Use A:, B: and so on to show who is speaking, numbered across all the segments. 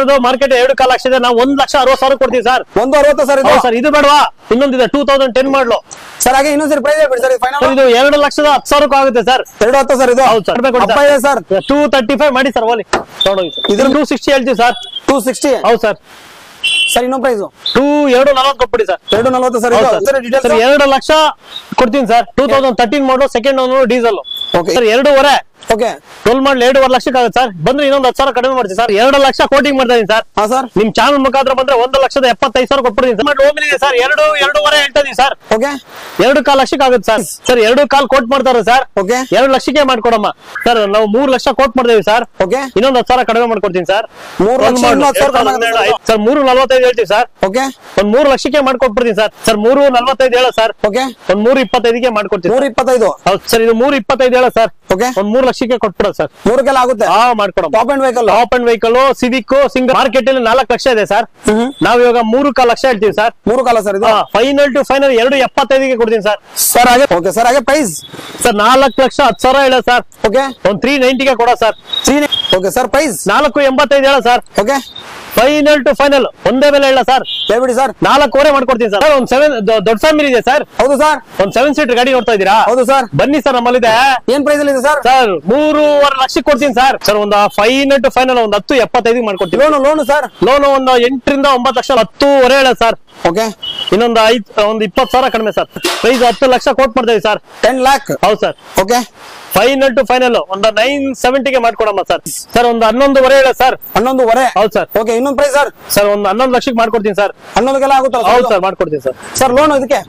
A: Sir ಇದು market ಎರಡು ಕಾಲ ಲಕ್ಷ ಇದೆ ನಾವು ಒಂದ್ ಲಕ್ಷ ಅರವತ್ತು ಸಾವಿರ ಕೊಡ್ತೀವಿ ಸರ್
B: ಒಂದು ಅರವತ್ತು ಸರ್ ಇದು
A: ಹೌದು ಸರ್ ಇದು ಬೇಡವಾ ಇನ್ನೊಂದಿದೆ ಟೂ ತೌಸಂಡ್ ಟೆನ್ ಮಾಡ್ಲು
B: ಸರ್ ಹಾಗೆ ಇನ್ನೊಂದ್ಸರಿ ಪ್ರೈಸ್ ಹೇಳ್ಬಿಡಿ ಸರ್ ಫೈನಲ್
A: ಸರ್ ಇದು ಎರಡು ಲಕ್ಷದ ಹತ್ತು ಸಾವಿರಕ್ಕೂ ಆಗುತ್ತೆ ಸರ್
B: ಎರಡು ಹತ್ತು ಸರ್ ಇದು
A: ಹೌದು ಸರ್
B: ಹಬ್ಬ ಇದೆ ಸರ್
A: ಟೂ ತರ್ಟಿ ಫೈವ್ ಮಾಡಿ ಸರ್ ಓಲಿ ನೋಡೋಗಿ ಇದ್ರ ಟೂ ಸಿಕ್ಸ್ಟಿ ಹೇಳ್ತೀವಿ ಸರ್
B: ಟೂ ಸಿಕ್ಸ್ಟಿ
A: ಹೌದು ಸರ್
B: ಸರ್ ಇನ್ನೊಂದು ಪ್ರೈಸ್
A: ಟೂ ಎರಡು ನಲವತ್ತು ಕೊಟ್ಬಿಡಿ ಸರ್
B: ಎರಡು ನಲವತ್ತು ಸರ್
A: ಹೌದು
B: ಇದು ಸರ್
A: ಸರ್
B: ಡೀಟೇಲ್ಸ್
A: ಸರ್ ಎರಡು ಲಕ್ಷ ಕೊಡ್ತೀನಿ ಸರ್ ಟೂ ತೌಸಂಡ್ ತರ್ಟೀನ್ ಮಾಡಲು second owner diesel
B: Okay.
A: Sir ಎರಡೂವರೆ
B: ಓಕೆ
A: ಟೋಲ್ ಮಾಡ್ಲಿ ಎರಡೂವರೆ ಲಕ್ಷಕ್ಕೆ ಆಗುತ್ತೆ ಸರ್ ಬಂದ್ರೆ ಇನ್ನೊಂದು ಹತ್ತು ಸಾವಿರ ಕಡಿಮೆ ಮಾಡ್ತೀನಿ ಸರ್ ಎರಡು ಲಕ್ಷ ಕೋಟಿಂಗ್ ಮಾಡ್ತಾ ಇದೀನಿ ಸರ್
B: ಹಾ ಸರ್
A: ನಿಮ್ ಚಾನಲ್ ಮುಖಾಂತರ ಬಂದ್ರೆ ಒಂದು ಲಕ್ಷದ ಎಪ್ಪತ್ತೈದು ಸಾವಿರ ಕೊಟ್ಬಿಡ್ತೀನಿ ಸರ್ ಓಮಿನಿ ಇದೆ ಸರ್ ಎರಡು ಎರಡೂವರೆ ಹೇಳ್ತಾ ಇದೀನಿ ಸರ್
B: ಓಕೆ
A: ಎರಡು ಕಾಲ್ ಲಕ್ಷಕ್ಕೆ ಆಗುತ್ತೆ ಸರ್ ಸರ್ ಎರಡು ಕಾಲ್ ಕೋಟ್ ಮಾಡ್ತಾರೆ ಸರ್
B: ಓಕೆ
A: ಎರಡು ಲಕ್ಷಕ್ಕೆ ಮಾಡ್ಕೊಡಮ್ಮ ಸರ್ ನಾವು ಮೂರ್ ಲಕ್ಷ ಕೋಟ್ ಮಾಡ್ದೇವಿ ಸರ್
B: ಓಕೆ
A: ಇನ್ನೊಂದು ಹತ್ತು ಸಾವಿರ ಕಡಿಮೆ ಮಾಡ್ಕೊಡ್ತೀನಿ ಸರ್
B: ಮೂರು ಲಕ್ಷ ಇನ್ನೂ ಹತ್ತು ಸಾವಿರ ಕಡಿಮೆ ಆಗುತ್ತೆ ಸರ್.
A: ಸರ್ ಮೂರು ನಲ್ವತ್ತೈದು ಹೇಳ್ತೀವಿ ಸರ್
B: ಓಕೆ
A: ಒಂದ್ ಮೂರು ಲಕ್ಷಕ್ಕೆ ಮಾಡ್ಕೊಟ್ಬಿಡ್ತೀನಿ ಸರ್ ಸರ್ ಮೂರು ನಲ್ವತ್ತೈದು ಹೇಳ ಸರ್
B: ಓಕೆ
A: ಒಂದ್ ಮೂರು ಇಪ್ಪತ್ತೈದಿಗೆ ಮಾಡ್ಕೊಡ್ತೀನಿ
B: ನೂರ ಇಪ್ಪತ್ತೈದು
A: ಹೌದು ಸರ್ ಇದು ಮೂರು ಇಪ್ಪತ್ತೈದು ಹೇಳ ಸರ್
B: ಓಕೆ
A: ಒಂದ್ ಮೂರು ಲಕ್ಷಕ್ಕೆ ಕೊಟ್ಬಿಡೋದು ಸರ್
B: ಮೂರಕ್ಕೆಲ್ಲ ಆಗುತ್ತೆ
A: ಹಾ ಮಾಡ್ಕೊಡಮ್ಮ
B: top end vehicle
A: top end vehicle Civic single market ಅಲ್ಲಿ ನಾಲ್ಕು ಲಕ್ಷ ಇದೆ ಸರ್
B: ಹ್ಮ್
A: ನಾವ್ ಇವಾಗ ಮೂರು ಕಾಲ್ ಲಕ್ಷ ಹೇಳ್ತೀವಿ ಸರ್
B: ಮೂರು ಕಾಲ ಸರ್ ಇದು
A: ಫೈನಲ್ ಟು ಫೈನಲ್ ಎರಡು ಎಪ್ಪತ್ತೈದಿಗೆ ಕೊಡ್ತೀನಿ ಸರ್
B: ಸರ್ ಹಾಗೆ ಓಕೆ ಸರ್ ಹಾಗೆ ಪ್ರೈಸ್
A: ಸರ್ ನಾಲ್ಕು ಲಕ್ಷ ಹತ್ತು ಸಾವಿರ ಹೇಳ ಸರ್
B: ಓಕೆ
A: ಒಂದ್ ತ್ರೀ ನೈಂಟಿಗೆ ಕೊಡ sir
B: three okay sir price
A: ನಾಲ್ಕು ಎಂಬತ್ತೈದು ಹೇಳ sir
B: okay
A: final to final ಒಂದೇ ಬೆಲೆ ಹೇಳ ಸರ್
B: ಹೇಳ್ಬಿಡಿ ಸರ್
A: ನಾಲ್ಕೂವರೆ ಮಾಡ್ಕೊಡ್ತೀನಿ ಸರ್ ಒಂದ್ ಸೆವೆನ್ ದೊಡ್ಡ ಫ್ಯಾಮಿಲಿ ಇದೆ ಸರ್
B: ಹೌದು ಸರ್
A: ಒಂದ್ ಸೆವೆನ್ ಸೀಟರ್ ಗಾಡಿ ನೋಡ್ತಾ ಇದ್ದೀರಾ
B: ಹೌದು ಸರ್
A: ಬನ್ನಿ ಸರ್ ನಮ್ಮಲ್ಲಿದೆ
B: ಏನ್ ಪ್ರೈಸ್ ಅಲ್ಲಿ ಇದೆ ಸರ್
A: ಸರ್ ಮೂರುವರೆ ಲಕ್ಷಕ್ಕೆ ಕೊಡ್ತೀನಿ ಸರ್ ಸರ್ ಒಂದು ಫೈನಲ್ ಟು ಫೈನಲ್ ಒಂದು ಹತ್ತು ಎಪ್ಪತ್ತೈದಿಗೆ ಮಾಡ್ಕೊಡ್ತೀನಿ
B: ಲೋನು ಲೋನು ಸರ್
A: ಲೋನ್ ಒಂದು ಎಂಟರಿಂದ ಒಂಬತ್ತು ಲಕ್ಷ ಹತ್ತೂವರೆ ಹೇಳ ಸರ್
B: ಓಕೆ
A: ಇನ್ನೊಂದು ಐದ್ ಒಂದು ಇಪ್ಪತ್ತು ಸಾವಿರ ಕಡಿಮೆ ಸರ್ ಪ್ರೈಸ್ ಹತ್ತು ಲಕ್ಷ ಕೋಟ್ ಮಾಡ್ತೇವೆ ಸರ್
B: ಟೆನ್ ಲ್ಯಾಕ್
A: ಹೌದು sir
B: okay
A: final to final ಒಂದು ನೈನ್ ಸೆವೆಂಟಿಗೆ ಮಾಡ್ಕೊಡಮ್ಮ ಸರ್ ಸರ್ ಒಂದು ಹನ್ನೊಂದುವರೆ ಹೇಳ ಸರ್
B: ಹನ್ನೊಂದುವರೆ
A: ಹೌದು ಸರ್
B: ಓಕೆ ಇನ್ನೊಂದು ಪ್ರೈಸ್ ಸರ್
A: ಸರ್ ಒಂದು ಹನ್ನೊಂದು ಲಕ್ಷಕ್ಕೆ ಮಾಡ್ಕೊಡ್ತೀನಿ ಸರ್
B: ಹನ್ನೊಂದಕ್ಕೆಲ್ಲ ಆಗುತ್ತಲ್ಲ
A: ಹೌದು ಸರ್ ಮಾಡ್ಕೊಡ್ತೀನಿ ಸರ್
B: ಸರ್ ಲೋನು ಇದಕ್ಕೆ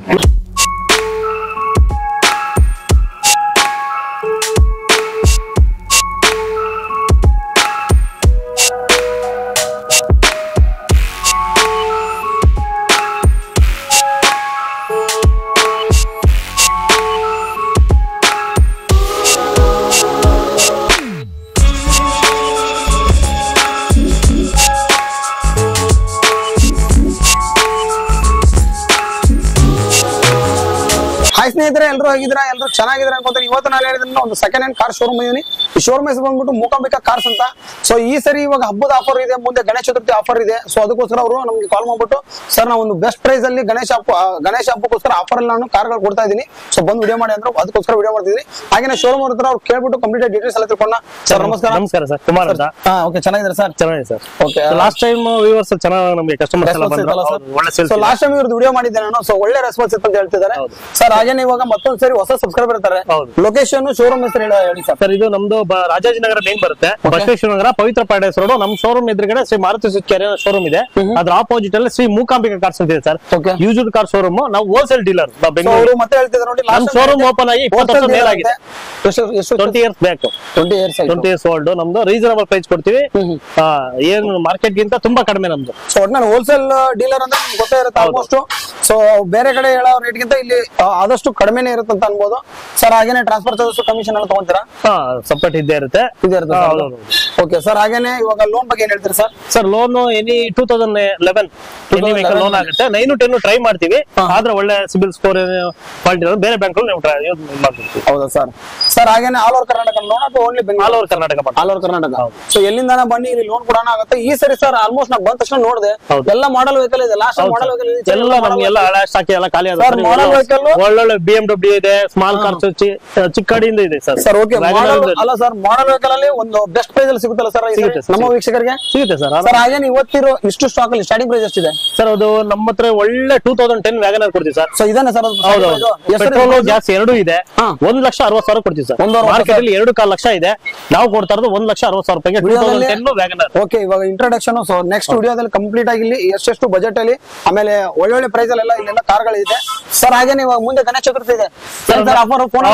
B: ಹಾಯ್ ಸ್ನೇಹಿತರೆ ಎಲ್ಲರೂ ಹೇಗಿದ್ರ ಎಲ್ಲರೂ ಚೆನ್ನಾಗಿದ್ರ ಅನ್ಕೊಂತಾರೆ ಇವತ್ತು ನಾನು ಹೇಳಿದ್ರೆ ಒಂದು ಸೆಕೆಂಡ್ ಹ್ಯಾಂಡ್ ಕಾರ್ ಶೋರೂಮ್ ಇದೀನಿ ಈ ಶೋರೂಮ್ ಹೆಸರು ಬಂದ್ಬಿಟ್ಟು ಮೂಕಾಂಬಿಕಾ ಕಾರ್ಸ್ ಅಂತ ಸೊ ಈ ಸರಿ ಇವಾಗ ಹಬ್ಬದ ಆಫರ್ ಇದೆ ಮುಂದೆ ಗಣೇಶ ಚತುರ್ಥಿ ಆಫರ್ ಇದೆ ಸೊ ಅದಕ್ಕೋಸ್ಕರ ಅವರು ನಮಗೆ ಕಾಲ್ ಮಾಡ್ಬಿಟ್ಟು ಸರ್ ನಾವು ಒಂದು ಬೆಸ್ಟ್ ಪ್ರೈಸ್ ಅಲ್ಲಿ ಗಣೇಶ ಹಬ್ಬ ಆ, ಗಣೇಶ ಹಬ್ಬಕ್ಕೋಸ್ಕರ ಆಫರ್ ಅಲ್ಲಿ ನಾನು ಕಾರ್ಗಳು ಕೊಡ್ತಾ ಇದ್ದೀನಿ ಸೊ ಬಂದು ವಿಡಿಯೋ ಮಾಡಿ ಅಂದ್ರೆ ಅದಕ್ಕೋಸ್ಕರ ವಿಡಿಯೋ ಮಾಡ್ತಿದ್ದೀನಿ ಹಾಗೆ ಶೋರೂಮ್ ಹತ್ರ ಅವ್ರು ಕೇಳ್ಬಿಟ್ಟು ಕಂಪ್ಲೀಟ್ ಡೀಟೇಲ್ಸ್ ಎಲ್ಲ ತಿಳ್ಕೊಂಡ ಸರ್ ನಮಸ್ಕಾರ
A: ನಮಸ್ಕಾರ ಸರ್ ಕುಮಾರ್ ಅಂತ
B: ಹಾ ಓಕೆ ಚೆನ್ನಾಗಿದ್ದಾರೆ ಸರ್
A: ಚೆನ್ನಾಗಿದೆ sir
B: okay
A: last time viewers ಚೆನ್ನಾಗಿ ನಮಗೆ ಕಸ್ಟಮರ್ಸ್ ಎಲ್ಲ ಬಂದ್ರು ಹೌದು, ಒಳ್ಳೆ ಸೇಲ್ಸ್
B: ಸೊ ಲಾಸ್ಟ್ ಟೈಮ್ ಇವ್ರದ್ದು ವಿಡಿಯೋ ಮಾಡಿದ್ದೆ ನಾನು ಸೊ ಒಳ್ಳೆ ರೆಸ್ಪಾನ್ಸ್ ಇತ್ತು ಅಂತ ಹೇಳ್ತಿದ್ದಾರೆ
A: ಹೌದು.
B: ಸರ್ ಹಾಗೇನೆ ಇವಾಗ ಮತ್ತೊಂದ್ ಸರಿ ಹೊಸ ಸಬ್ಸ್ಕ್ರೈಬರ್ ಇರ್ತಾರೆ
A: ಹೌದು.
B: ಲೊಕೇಶನ್ ಶೋರೂಮ್ ಹೆಸರು ಹೇಳಿ ಹೇಳಿ ಸರ್
A: ಸರ್ ಇದು ನಮ್ದು ಬ- ರಾಜಾಜಿನಗರ ಮೇನ್ ಬರುತ್ತೆ ಬಸವೇಶ್ವರ ನಗರ ಪವಿತ್ರ ಪ್ಯಾರಡೈಸ್ ರೋಡ್ ನಮ್ಮ ಶೋರೂಮ್ ಎದುರುಗಡೆ ಶ್ರೀ ಮಾರುತಿ ಸುಜುಕಿ ಶೋರೂಮ್ ಇದೆ ಅದ್ರ ಆಪೋಸಿಟ್ ಅಲ್ಲಿ ಶ್ರೀ ಮೂಕಾಂಬಿಕಾ ಕಾರ್ಸ್ ಅಂತ ಇದೆ sir
B: Okay.
A: Used car showroom ನಾವು ಹೋಲ್ಸೇಲ್ ಡೀಲರ್
B: ಸೊ
A: ಬೆಂಗಳೂರು
B: ಅವರು ಮತ್ತೆ ಹೇಳ್ತಿದ್ದಾರೆ ನೋಡಿ
A: ನಮ್ಮ showroom open ಆಗಿ 20 ವರ್ಷ ಮೇಲಾಗಿದೆ.
B: ಎಷ್ಟು ಎಷ್ಟು
A: twenty years back
B: twenty years
A: twenty years old ನಮ್ದು ರೀಸನಬಲ್ ಪ್ರೈಸ್ ಕೊಡ್ತೀವಿ ಆ, ಏನು ಮಾರ್ಕೆಟ್ ಗಿಂತ ತುಂಬಾ ಕಡಿಮೆ ನಮ್ದು
B: ಸೊ ಒಟ್ನಲ್ಲಿ ಹೋಲ್ಸೇಲ್ ಡೀಲರ್ ಅಂದ್ರೆ ನಿಮ್ಗೆ ಗೊತ್ತೇ ಇರುತ್ತೆ ಆಲ್ಮೋಸ್ಟ್ ಸೊ ಬೇರೆ ಕಡೆ ಹೇಳೋ ರೇಟ್ಗಿಂತ ಇಲ್ಲಿ ಆ, ಆದಷ್ಟು ಕಡಿಮೆನೇ ಇರುತ್ತೆ ಅಂತ ಅನ್ಬೋದು ಸರ್ ಹಾಗೇನೆ ಟ್ರಾನ್ಸ್ಫರ್ ಚಾರ್ಜಸ್ ಕಮಿಷನ್ ಎಲ್ಲ ತಗೊಂತೀರಾ
A: ಹಾ ಸಪೋರ್ಟ್ ಇದ್ದೇ ಇರುತ್ತೆ
B: ಇದೆ ಇರುತ್ತೆ
A: ಹಾ, ಹೌದು, ಹೌದು.
B: ಓಕೆ ಸರ್ ಹಾಗೇನೆ ಇವಾಗ ಲೋನ್ ಬಗ್ಗೆ ಏನ್ ಹೇಳ್ತೀರಾ sir
A: sir loan any two thousand eleven any vehicle loan ಆಗುತ್ತೆ ನೈನು ಟೆನ್ ಟ್ರೈ ಮಾಡ್ತೀವಿ ಆದ್ರೆ ಒಳ್ಳೆ ಸಿಬಿಲ್ ಸ್ಕೋರ್ ಕ್ವಾಲಿಟಿ ಬೇರೆ ಬ್ಯಾಂಕ್ ನೀವು ಟ್ರೈ ಮಾಡ್ಬಿಡ್ತೀವಿ
B: ಹೌದಾ ಸರ್ ಸರ್ ಹಾಗೇನೆ ಆಲ್ ಓವರ್ ಕರ್ನಾಟಕ ಲೋನ್ ಅಥವಾ only
A: all
B: Bengaluru
A: over Karnataka ಮಾಡ್ತೀವಿ.
B: ಆಲ್ ಓವರ್ ಕರ್ನಾಟಕ ಸೊ ಎಲ್ಲಿಂದಾನ ಬನ್ನಿ ಇಲ್ಲಿ ಲೋನ್ ಕೊಡೋಣ ಆಗುತ್ತೆ ಈ ಸರಿ ಸರ್ ಆಲ್ಮೋಸ್ಟ್ ನಾವು ಬಂದ ತಕ್ಷಣ ನೋಡಿದೆ
A: ಹೌದು.
B: ಎಲ್ಲ ಮಾಡಲ್ ವೆಹಿಕಲ್ ಇದೆ ಲಾಸ್ಟ್
A: ಹೌದು
B: ಮಾಡಲ್
A: sir.
B: ವೆಹಿಕಲ್
A: ಎಲ್ಲ ನಮ್ಗೆ ಎಲ್ಲ ಹಳೆ ಸ್ಟಾಕ್ ಎಲ್ಲ ಖಾಲಿ
B: Sir, model vehicle?
A: ಒಳ್ಳೊಳ್ಳೆ ಬಿ ಎಂ ಡಬ್ಲ್ಯೂ ಇದೆ ಸ್ಮಾಲ್ ಕಾರ್ಸ್ ಚಿಕ್ಕ ಗಾಡಿಯಿಂದ ಇದೆ ಸರ್
B: ಸರ್ ಓಕೆ ಅಲ್ಲ ಸರ್ ಮಾಡಲ್ ವೆಹಿಕಲ್ ಅಲ್ಲಿ ಒಂದು ಬೆಸ್ಟ್ ಪ್ರೈಸ್ ಅಲ್ಲಿ ಸಿಗುತ್ತಲ್ಲ ಸರ್
A: ಸಿಗುತ್ತೆ,
B: ನಮ್ಮ ವೀಕ್ಷಕರಿಗೆ
A: ಸಿಗುತ್ತೆ ಸರ್
B: ಸರ್ ಹಾಗೇನೆ ಇವತ್ತಿರೋ ಇಷ್ಟು ಸ್ಟಾಕ್ ಅಲ್ಲಿ ಸ್ಟಾರ್ಟಿಂಗ್ ಪ್ರೈಸ್ ಎಷ್ಟಿದೆ
A: ಸರ್ ಅದು ನಮ್ಮ ಹತ್ರ ಒಳ್ಳೆ ಟೂ ತೌಸಂಡ್ ಟೆನ್ ವ್ಯಾಗನರ್ ಕೊಡ್ತೀವಿ ಸರ್
B: ಸೊ ಇದಾನೆ ಸರ್
A: ಹೌದು ಪೆಟ್ರೋಲ್ ಗ್ಯಾಸ್ ಎರಡೂ ಇದೆ
B: ಹಾ.
A: ಒಂದ್ ಲಕ್ಷ ಅರವತ್ ಸಾವಿರ ಕೊಡ್ತೀವಿ ಸರ್
B: ಒಂದು ಅರವತ್ತು
A: ಮಾರ್ಕೆಟ್ ಅಲ್ಲಿ ಎರಡು ಕಾಲ್ ಲಕ್ಷ ಇದೆ ನಾವು ಕೊಡ್ತಾ ಇರೋದು ಒಂದ್ ಲಕ್ಷ ಅರವತ್ ಸಾವಿರ ರೂಪಾಯಿಗೆ two thousand ten WagonR
B: okay ಇವಾಗ ಇಂಟ್ರೊಡಕ್ಷನ್ ಸೊ ನೆಕ್ಸ್ಟ್ ವಿಡಿಯೋದಲ್ಲಿ ಕಂಪ್ಲೀಟ್ ಆಗಿ ಇಲ್ಲಿ ಎಷ್ಟೆಷ್ಟು ಬಜೆಟ್ ಅಲ್ಲಿ ಆಮೇಲೆ ಒಳ್ಳೊಳ್ಳೆ ಪ್ರೈಸ್ ಅಲ್ಲೆಲ್ಲ ಇಲ್ಲೆಲ್ಲ ಕಾರ್ಗಳಿದೆ ಸರ್ ಹಾಗೇನೆ ಇವಾಗ ಮುಂದೆ ಗಣೇಶ ಚತುರ್ಥಿ ಇದೆ sir sir offer phone